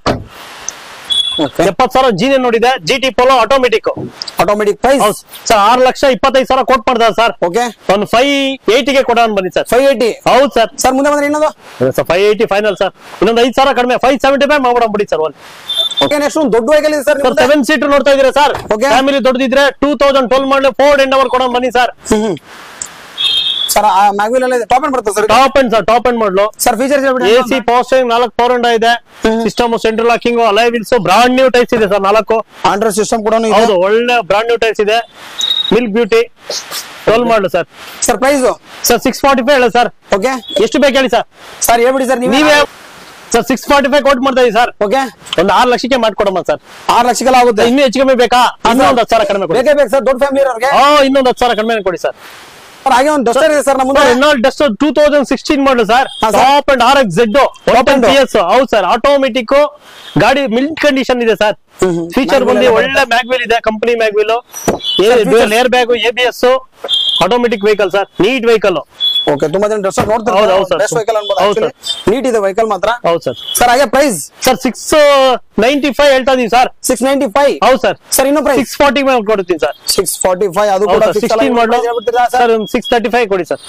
B: ಓಕೆ
A: ಎಪ್ಪತ್ತು ಸಾವಿರ ಜೀನಿಯನ್ ನೋಡಿದೆ G T Polo automatic
B: automatic price
A: ಹೌದು ಸರ್ ಆರು ಲಕ್ಷ ಇಪ್ಪತ್ತೈದು ಸಾವಿರ ಕೊಟ್ ಮಾಡ್ತಾರೆ ಸರ್
B: ಓಕೆ
A: ಒಂದು ಫೈವ್ ಏಯ್ಟಿಗೆ ಕೊಡೋಣ ಬನ್ನಿ ಸರ್
B: ಫೈವ್ ಏಯ್ಟಿ
A: ಹೌದು ಸರ್
B: ಸರ್ ಮುಂದೆ ಬಂದ್ರೆ ಇನ್ನೊಂದು
A: sir five eighty final sir ಇನ್ನೊಂದು ಐದು ಸಾವಿರ ಕಡಿಮೆ ಫೈವ್ ಸೆವೆಂಟಿ ಫೈವ್ ಮಾಡ್ಬಿಡೋಣ ಬಿಡಿ ಸರ್ ಒಂದು
B: ಓಕೆ ನೆಕ್ಸ್ಟ್ ಒಂದು ದೊಡ್ಡ ವೆಹಿಕಲ್ ಇದೆ ಸರ್
A: ಸರ್ ಸೆವೆನ್ ಸೀಟರ್ ನೋಡ್ತಾ ಇದೀರಾ ಸರ್
B: Okay.
A: ಫ್ಯಾಮಿಲಿ ದೊಡ್ಡದಿದ್ರೆ ಟೂ ತೌಸಂಡ್ ಟ್ವೆಲ್ ಮಾಡಲಿ ಫೋರ್ಡ್ ಎಂಡ್ ಅವರ್ ಕೊಡೋಣ ಬನ್ನಿ ಸರ್
B: ಸರ್ ಮ್ಯಾಗ್ವಿಲ್ ಎಲ್ಲ ಇದೆ ಟಾಪ್ ಎಂಡ್ ಬರುತ್ತೆ sir
A: top end sir top end ಮಾಡ್ಲು
B: sir features ಹೇಳ್ಬಿಡಿ
A: ಎ ಸಿ ಪವರ್ ಸ್ಟೇರಿಂಗ್ ನಾಲ್ಕು ಪವರ್ ಎಂಡ ಇದೆ system central locking alloy wheels brand new tyres ಇದೆ ಸರ್ ನಾಲ್ಕು
B: ಆಂಡ್ರಾಯ್ಡ್ ಸಿಸ್ಟಮ್ ಕೂಡ ಇದೆ
A: ಹೌದು ಒಳ್ಳೆ ಬ್ರಾಂಡ್ ನ್ಯೂ ಟೈಪ್ಸ್ ಇದೆ ಮಿಲ್ಕ್ ಬ್ಯೂಟಿ ಟ್ವೆಲ್ ಮಾಡ್ಲು sir
B: sir price
A: sir six forty five ಹೇಳಿ ಸರ್
B: ಓಕೆ
A: ಎಷ್ಟು ಬೇಕು ಹೇಳಿ ಸರ್
B: ಸರ್ ಹೇಳ್ಬಿಡಿ ಸರ್
A: ನೀವೇ
B: ನೀವೇ
A: ಸರ್ ಸಿಕ್ಸ್ ಫಾರ್ಟಿ ಫೈವ್ ಕೊಟ್ಟು ಮಾಡ್ತಾ ಇದೀವಿ ಸರ್
B: ಓಕೆ
A: ಒಂದು ಆರು ಲಕ್ಷಕ್ಕೆ ಮಾಡ್ಕೊಡಮ್ಮ ಸರ್
B: ಆರು ಲಕ್ಷಕ್ಕೆಲ್ಲ ಆಗುತ್ತೆ
A: ಇನ್ನೂ ಹೆಚ್ಚು ಕಮ್ಮಿ ಬೇಕಾ ಇನ್ನೂ ಒಂದು ಹತ್ತು ಸಾವಿರ ಕಡಿಮೆ ಕೊಡಿ
B: ಬೇಕೇ ಬೇಕು ಸರ್ ದೊಡ್ಡ ಫ್ಯಾಮಿಲಿ ಇರೋರಿಗೆ
A: ಹಾ ಇನ್ನೊಂದು ಹತ್ತು ಸಾವಿರ ಕಡಿಮೆ ಕೊಡಿ ಸರ್
B: ಸರ್ ಹಾಗೆ ಒಂದು ಡಸ್ಟರ್ ಇದೆ ಸರ್ ನಮ್ಮ ಮುಂದೆ
A: Renault Duster two thousand sixteen ಮಾಡಲು ಸರ್
B: ಹಾ, sir.
A: Top end R X Z top end
B: end.
A: P S ಹೌದು ಸರ್ ಆಟೋಮೆಟಿಕ್ ಗಾಡಿ ಮಿಲ್ಕ್ ಕಂಡೀಷನ್ ಇದೆ sir
B: hmm, hmm.
A: Feature
B: Manual
A: ಬಂದು
B: ಎಲ್ಲ
A: ಒಳ್ಳೆ ಮ್ಯಾಗ್ವಿಲ್ ಇದೆ company mag wheel
B: features?
A: Air bag A B S automatic vehicle sir neat vehicle
B: okay ತುಂಬಾ ಜನ ಡಸ್ಟರ್
A: ಹೌದು, ಹೌದು,
B: ನೋಡ್ತಾರೆ
A: sir.
B: ಬೆಸ್ಟ್ ವೆಹಿಕಲ್ ಅನ್ಬೋದು
A: ಹೌದು,
B: ನೀಟ್ ಇದೆ ವೆಹಿಕಲ್ ಮಾತ್ರ
A: ಹೌದು ಸರ್
B: ಸರ್ ಹಾಗೆ price
A: sir six ninety five ಹೇಳ್ತಾ ಇದೀವಿ ಸರ್
B: ಸಿಕ್ಸ್ ನೈಂಟಿ ಫೈವ್
A: ಹೌದು ಸರ್
B: ಸರ್ ಇನ್ನೂ ಪ್ರೈಸ್
A: ಸಿಕ್ಸ್ ಫಾರ್ಟಿ ಕೊಡ್ತೀನಿ ಸರ್
B: ಸಿಕ್ಸ್ ಫಾರ್ಟಿ ಫೈವ್ ಅದು ಕೂಡ
A: ಹೌದು ಸರ್ ಸಿಕ್ಸ್ಟೀನ್ ಮಾಡಲು ಸರ್ ಒಂದು ಸಿಕ್ಸ್ ತರ್ಟಿ ಫೈವ್ ಕೊಡಿ ಸರ್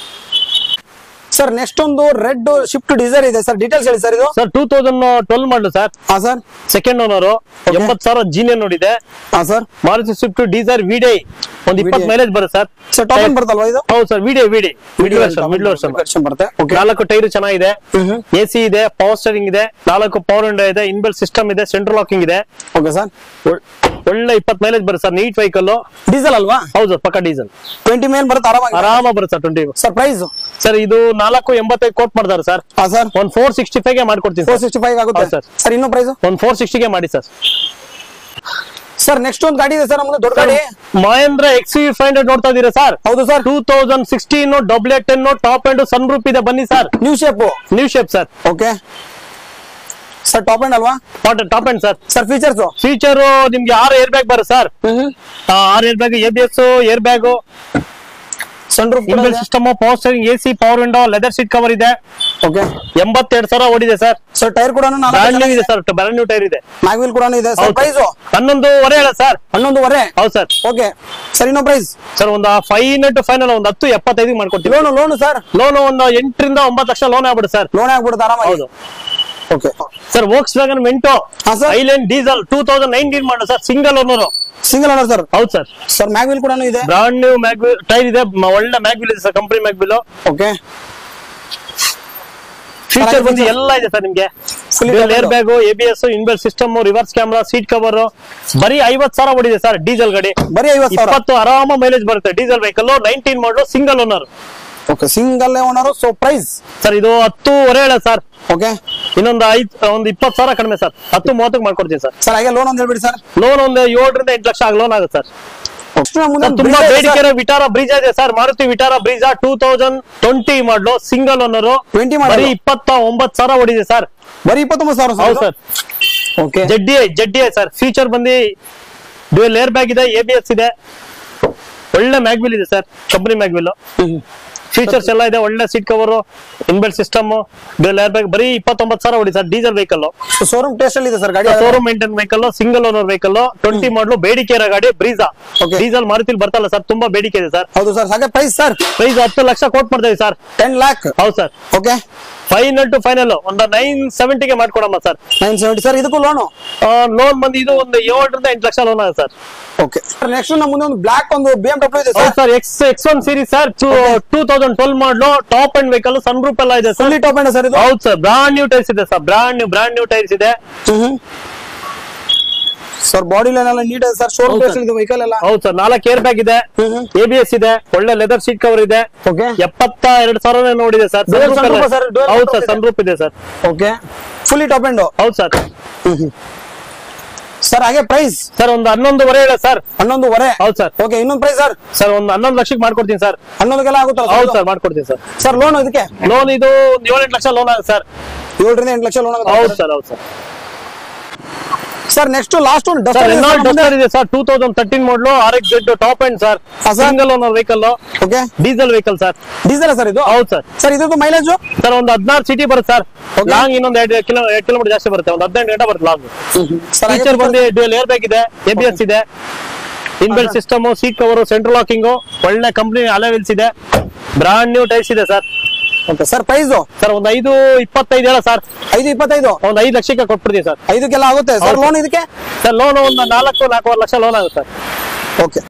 B: ಸರ್ ನೆಕ್ಸ್ಟ್ ಒಂದು ರೆಡ್ ಶಿಫ್ಟ್ ಡಿಸೈರ್ ಇದೆ ಸರ್ ಡೀಟೇಲ್ಸ್ ಹೇಳಿ ಸರ್ ಇದು
A: ಸರ್ ಟೂ ತೌಸಂಡ್ ಟ್ವೆಲ್ ಮಾಡಲು ಸರ್
B: ಹಾ ಸರ್
A: ಸೆಕೆಂಡ್ ಓನರ್ ಎಂಬತ್ ಸಾವಿರ ಜೀನಿಯನ್ ನೋಡಿದೆ
B: ಹಾ sir
A: Maruti Swift Dzire VDI ಒಂದ್ ಇಪ್ಪತ್ತು
B: VDI.
A: ಮೈಲೇಜ್ ಬರುತ್ತೆ ಸರ್
B: ಸರ್ ಟಾಪ್ ಎಂಡ್ ಬರ್ತಲ್ವಾ ಇದು
A: ಹೌದು ಸರ್ ವಿಡಿಯೋ ವಿಡಿ middle version middle version
B: version ಬರುತ್ತೆ ಓಕೆ
A: ನಾಲ್ಕು ಟೈರ್ ಚೆನ್ನಾಗಿದೆ
B: ಹ್ಮ್
A: ಎ ಸಿ ಇದೆ ಪವರ್ ಸ್ಟೇರಿಂಗ್ ಇದೆ ನಾಲ್ಕು ಪವರ್ ವಿಂಡೋ ಇದೆ ಇನ್ಬಿಲ್ ಸಿಸ್ಟಮ್ ಇದೆ ಸೆಂಟ್ರಲ್ ಲಾಕಿಂಗ್ ಇದೆ
B: ಓಕೆ ಸರ್
A: ಒಳ್- ಒಳ್ಳೆ ಇಪ್ಪತ್ತು ಮೈಲೇಜ್ ಬರುತ್ತೆ ಸರ್ ನೀಟ್ ವೆಹಿಕಲ್
B: ಡೀಸೆಲ್ ಅಲ್ವಾ
A: ಹೌದು ಪಕ್ಕ ಡೀಸೆಲ್
B: ಟ್ವೆಂಟಿ ಮೇಲ್ ಬರುತ್ತೆ ಆರಾಮಾಗಿ
A: ಆರಾಮ ಬರುತ್ತೆ sir twenty
B: sir price
A: sir ಇದು ನಾಲ್ಕು ಎಂಬತ್ತೈದು ಕೋಟ್ ಮಾಡ್ತಾರೆ ಸರ್
B: ಹಾ ಸರ್
A: ಒಂದ್ ಫೋರ್ ಸಿಕ್ಸ್ಟಿ ಫೈವ್ ಗೆ ಮಾಡ್ಕೊಡ್ತೀನಿ
B: ಫೋರ್
A: ಸರ್
B: ಸಿಕ್ಸ್ಟಿ ಫೈವ್ ಆಗುತ್ತೆ
A: ಹೌದು, sir.
B: ಸರ್ ಇನ್ನೂ ಪ್ರೈಸ್
A: ಒಂದ್ ಫೋರ್ ಸಿಕ್ಸ್ಟಿಗೆ ಮಾಡಿ ಸರ್
B: ಸರ್ ನೆಕ್ಸ್ಟ್ ಒಂದು ಗಾಡಿ ಇದೆ ಸರ್ ನಮ್ದು ದೊಡ್ಡ ಗಾಡಿ
A: ಮಹೇಂದ್ರ ಎಕ್ಸ್ ಫೈವ್ ಹಂಡ್ರೆಡ್ ನೋಡ್ತಾ ಇದೀರಾ ಸರ್
B: ಹೌದು sir
A: two thousand sixteen W eight ten top end sunroof ಇದೆ ಬನ್ನಿ sir
B: new shape
A: new shape sir
B: okay sir top end ಅಲ್ವಾ
A: top end sir
B: sir features
A: feature ನಿಮ್ಗೆ ಆರು air bag ಬರುತ್ತೆ sir ಆರು air bag A B S air bag
B: sunroof
A: inbuilt system power steering A C power window leather seat cover ಇದೆ
B: okay
A: ಎಂಬತ್ತೆರಡು ಸಾವಿರ ಓಡಿದೆ sir
B: sir tyre ಕೂಡ
A: brand new ಇದೆ ಸರ್ ಬ್ರಾಂಡ್ ನ್ಯೂ ಟೈರ್ ಇದೆ
B: mag wheel ಕೂಡ ಇದೆ sir
A: ಹೌದು
B: ಪ್ರೈಸ್
A: ಹನ್ನೊಂದುವರೆ ಹೇಳ ಸರ್
B: ಹನ್ನೊಂದುವರೆ
A: ಹೌದು ಸರ್
B: ಓಕೆ ಸರ್ ಇನ್ನೂ ಪ್ರೈಸ್
A: ಸರ್ ಒಂದು ಫೈವ್ ಟು ಫೈನಲ್ ಒಂದು ಹತ್ತು ಎಪ್ಪತ್ತೈದು ಮಾಡ್ಕೊಡ್ತೀವಿ
B: ಲೋನು ಲೋನು ಸರ್
A: ಲೋನ್ ಒಂದು ಎಂಟರಿಂದ ಒಂಬತ್ತು ಲಕ್ಷ ಲೋನ್ ಆಗ್ಬಿಡು ಸರ್
B: ಲೋನ್ ಆಗ್ಬಿಡುತ್ತೆ ಆರಾಮಾಗಿ
A: ಹೌದು
B: okay
A: sir Volkswagen Vento
B: ಹಾ, sir.
A: ಐಲ್ಯಾಂಡ್ ಡೀಸೆಲ್ ಟೂ ತೌಸಂಡ್ ನೈನ್ಟೀನ್ ಮಾಡು sir single owner
B: single owner sir
A: ಹೌದು ಸರ್
B: ಸರ್ ಮ್ಯಾಗ್ವಿಲ್ ಕೂಡ ಇದೆ
A: ಬ್ರಾಂಡ್ ನ್ಯೂ ಮ್ಯಾಗ್ವಿಲ್ ಟೈರ್ ಇದೆ ಮ- ಒಳ್ಳೆ ಮ್ಯಾಗ್ವಿಲ್ ಇದೆ sir company mag wheel
B: okay
A: feature ಬಂದು
B: features?
A: ಎಲ್ಲ ಇದೆ ಸರ್ ನಿಮ್ಗೆ
B: Fully
A: air
B: covered.
A: Bag A B S inbuilt system reverse camera seat cover ಬರೀ ಐವತ್ ಸಾವಿರ ಓಡಿದೆ ಸರ್ ಡೀಸೆಲ್ ಗಾಡಿ
B: ಬರೀ ಐವತ್ತು ಸಾವಿರ
A: ಇಪ್ಪತ್ತು ಆರಾಮ ಮೈಲೇಜ್ ಬರುತ್ತೆ ಡೀಸೆಲ್ ವೆಹಿಕಲ್ ನೈನ್ಟೀನ್ ಮಾಡಲು single owner
B: okay single owner so price
A: sir ಇದು ಹತ್ತೂವರೆ ಹೇಳ ಸರ್
B: ಓಕೆ
A: ಇನ್ನೊಂದು ಐದ್ ಒಂದು ಇಪ್ಪತ್ತು ಸಾವಿರ ಕಡಿಮೆ ಸರ್ ಹತ್ತು ಮೂವತ್ತಕ್ಕೆ ಮಾಡ್ಕೊಡ್ತೀನಿ ಸರ್
B: ಸರ್ ಹಾಗೆ ಲೋನ್ ಅಂತ ಹೇಳ್ಬಿಡಿ ಸರ್
A: ಲೋನ್ ಒಂದು ಏಳರಿಂದ ಎಂಟು ಲಕ್ಷ ಆಗ ಲೋನ್ ಆಗುತ್ತೆ ಸರ್
B: ನೆಕ್ಸ್ಟ್ ಮುಂದೆ
A: ಸರ್, ತುಂಬಾ ಬೇಡಿಕೆ ಇರೋ ವಿಟಾರ ಬ್ರಿಜಾ ಇದೆ sir Maruti Vitara Brezza two thousand twenty ಮಾಡಲು ಸಿಂಗಲ್ ಓನರ್
B: 20 model.
A: ಬರೀ ಇಪ್ಪತ್ತ ಒಂಬತ್ತು ಸಾವಿರ ಓಡಿದೆ ಸರ್
B: ಬರೀ ಇಪ್ಪತ್ತೊಂಬತ್ತು ಸಾವಿರ
A: ಹೌದು sir
B: okay
A: ZDI ZDI sir feature ಬಂದು ಡ್ಯೂಯಲ್ ಏರ್ ಬ್ಯಾಗ್ ಇದೆ ಎ ಬಿ ಎಸ್ ಇದೆ ಒಳ್ಳೆ ಮ್ಯಾಗ್ವಿಲ್ ಇದೆ ಸರ್ ಕಂಪನಿ ಮ್ಯಾಗ್ವಿಲ್ ಫೀಚರ್ಸ್ ಎಲ್ಲ ಇದೆ ಒಳ್ಳೆ seat cover inbuilt system air bag ಬರೀ ಇಪ್ಪತ್ತೊಂಬತ್ತು ಸಾವಿರ ಹೊಡಿ ಸರ್ ಡೀಸೆಲ್ ವೆಹಿಕಲ್
B: ಶೋರೂಮ್ ಟೇಸ್ಟ್ ಅಲ್ಲಿ ಇದೆ ಸರ್ ಗಾಡಿ
A: showroom maintain vehicle single owner vehicle twenty ಮಾಡಲು ಬೇಡಿಕೆ ಇರೋ ಗಾಡಿ ಬ್ರೀಸಾ
B: Okay.
A: ಡೀಸೆಲ್ ಮಾರುತಿಲ್ ಬರ್ತಲ್ಲ ಸರ್ ತುಂಬಾ ಬೇಡಿಕೆ ಇದೆ ಸರ್
B: ಹೌದು ಸರ್ ಹಾಗೆ ಪ್ರೈಸ್ ಸರ್
A: ಪ್ರೈಸ್ ಹತ್ತು ಲಕ್ಷ ಕೋಟ್ ಮಾಡ್ತೇವೆ ಸರ್
B: ಟೆನ್ ಲ್ಯಾಕ್
A: ಹೌದು sir
B: okay
A: final to final ಒಂದು ನೈನ್ ಸೆವೆಂಟಿಗೆ ಮಾಡ್ಕೊಡಮ್ಮ ಸರ್
B: ನೈನ್ ಸೆವೆಂಟಿ ಸರ್ ಇದಕ್ಕೂ ಲೋನು
A: ಲೋನ್ ಬಂದು ಇದು ಒಂದು ಏಳರಿಂದ ಎಂಟು ಲಕ್ಷ ಲೋನ್ ಆಗುತ್ತೆ ಸರ್
B: ಓಕೆ ನೆಕ್ಸ್ಟ್ ನಮ್ಮ ಮುಂದೆ ಒಂದು ಬ್ಲಾಕ್ ಒಂದು ಬಿ ಎಂ ಡಬ್ಲ್ಯೂ ಇದೆ
A: ಹೌದು
B: sir
A: sir X X one series sir two thousand twelve ಮಾಡಲು top end vehicle sunroof ಎಲ್ಲ ಇದೆ sir
B: fully top end sir ಇದು
A: ಹೌದು ಸರ್ ಬ್ರಾಂಡ್ ನ್ಯೂ ಟೈರ್ಸ್ ಇದೆ sir brand new brand new tyres ಇದೆ
B: sir body line ಎಲ್ಲ neat ಇದೆ sir showroom
A: ಹೌದು
B: ಟೇಸ್ಟ್
A: sir.
B: ಇದೆ ವೆಹಿಕಲ್ ಎಲ್ಲ
A: ಹೌದು ಸರ್ ನಾಲ್ಕು ಏರ್ ಬ್ಯಾಗ್ ಇದೆ ಎ ಬಿ ಎಸ್ ಇದೆ ಒಳ್ಳೆ ಲೆದರ್ ಸೀಟ್ ಕವರ್ ಇದೆ
B: ಓಕೆ
A: ಎಪ್ಪತ್ತ ಎರಡು ಸಾವಿರ ನೋಡಿದೆ sir
B: Dual sunroof sir, dual
A: ಹೌದು
B: sunroof
A: ಸರ್
B: ಇದೆ.
A: ಸನ್ ರೂಪ್ ಇದೆ sir
B: okay fully top end
A: ಹೌದು ಸರ್
B: ಸರ್ ಹಾಗೆ ಪ್ರೈಸ್
A: ಸರ್ ಒಂದು ಹನ್ನೊಂದುವರೆ ಹೇಳ ಸರ್
B: ಹನ್ನೊಂದುವರೆ
A: ಹೌದು ಸರ್
B: ಓಕೆ ಇನ್ನೊಂದು ಪ್ರೈಸ್ ಸರ್
A: ಸರ್ ಒಂದು ಹನ್ನೊಂದು ಲಕ್ಷಕ್ಕೆ ಮಾಡ್ಕೊಡ್ತೀನಿ ಸರ್
B: ಹನ್ನೊಂದಕ್ಕೆಲ್ಲ ಆಗುತ್ತಲ್ಲ
A: ಹೌದು ಸರ್ ಮಾಡ್ಕೊಡ್ತೀನಿ ಸರ್
B: ಸರ್ ಲೋನ್ ಇದಕ್ಕೆ
A: ಲೋನ್ ಇದು ಒಂದು ಏಳೆಂಟು ಲಕ್ಷ ಲೋನ್ ಆಗುತ್ತೆ ಸರ್
B: ಏಳರಿಂದ ಎಂಟು ಲಕ್ಷ ಲೋನ್
A: ಹೌದು
B: ಆಗುತ್ತೆ
A: ಸರ್ ಹೌದು ಸರ್
B: ಸರ್ ನೆಕ್ಸ್ಟ್ ಲಾಸ್ಟ್ ಒಂದು
A: ಸರ್ ಇನ್ನೊಂದು
B: ಡಸ್ಟರ್
A: ಡಸ್ಟರ್ ಇದೆ ಸರ್ ಟೂ ತೌಸಂಡ್ ತರ್ಟೀನ್ ಮಾಡಲು R X Z top end sir
B: ಹಾ, sir.
A: Single owner vehicle
B: okay
A: diesel vehicle sir
B: diesel sir ಇದು
A: ಹೌದು ಸರ್
B: ಸರ್ ಇದ್ರದ್ದು ಮೈಲೇಜ್
A: ಸರ್ ಒಂದು ಹದಿನಾರು ಸಿಟಿ ಬರುತ್ತೆ ಸರ್
B: Okay.
A: ಲಾಂಗ್ ಇನ್ನೊಂದು ಎರಡು ಕಿಲೋ ಎರಡು ಕಿಲೋಮೀಟರ್ ಜಾಸ್ತಿ ಬರುತ್ತೆ ಒಂದು ಹದಿನೆಂಟು ಗಂಟೆ ಬರುತ್ತೆ ಲಾಂಗ್
B: ಸರ್
A: ಫೀಚರ್ ಬಂದು ಡ್ಯೂಯಲ್ ಏರ್ ಬ್ಯಾಗ್ ಇದೆ ಎ ಬಿ ಎಸ್ ಇದೆ inbuilt system seat cover central locking ಒಳ್ಳೆ ಕಂಪ್ನಿ ಅಲೆವಿಲ್ಸ್ ಇದೆ ಬ್ರಾಂಡ್ ನ್ಯೂ ಟೈರ್ಸ್ ಇದೆ sir
B: okay sir price
A: sir ಒಂದು ಐದು ಇಪ್ಪತ್ತೈದು ಹೇಳ ಸರ್
B: ಐದು ಇಪ್ಪತ್ತೈದು
A: ಒಂದು ಐದು ಲಕ್ಷಕ್ಕೆ ಕೊಟ್ಬಿಡ್ತೀವಿ ಸರ್
B: ಐದಕ್ಕೆಲ್ಲ ಆಗುತ್ತೆ ಸರ್
A: ಹೌದು.
B: ಲೋನ್ ಇದಕ್ಕೆ
A: ಸರ್ ಲೋನ್ ಒಂದು ನಾಲ್ಕು ನಾಲ್ಕೂವರೆ ಲಕ್ಷ ಲೋನ್ ಆಗುತ್ತೆ ಸರ್
B: ಓಕೆ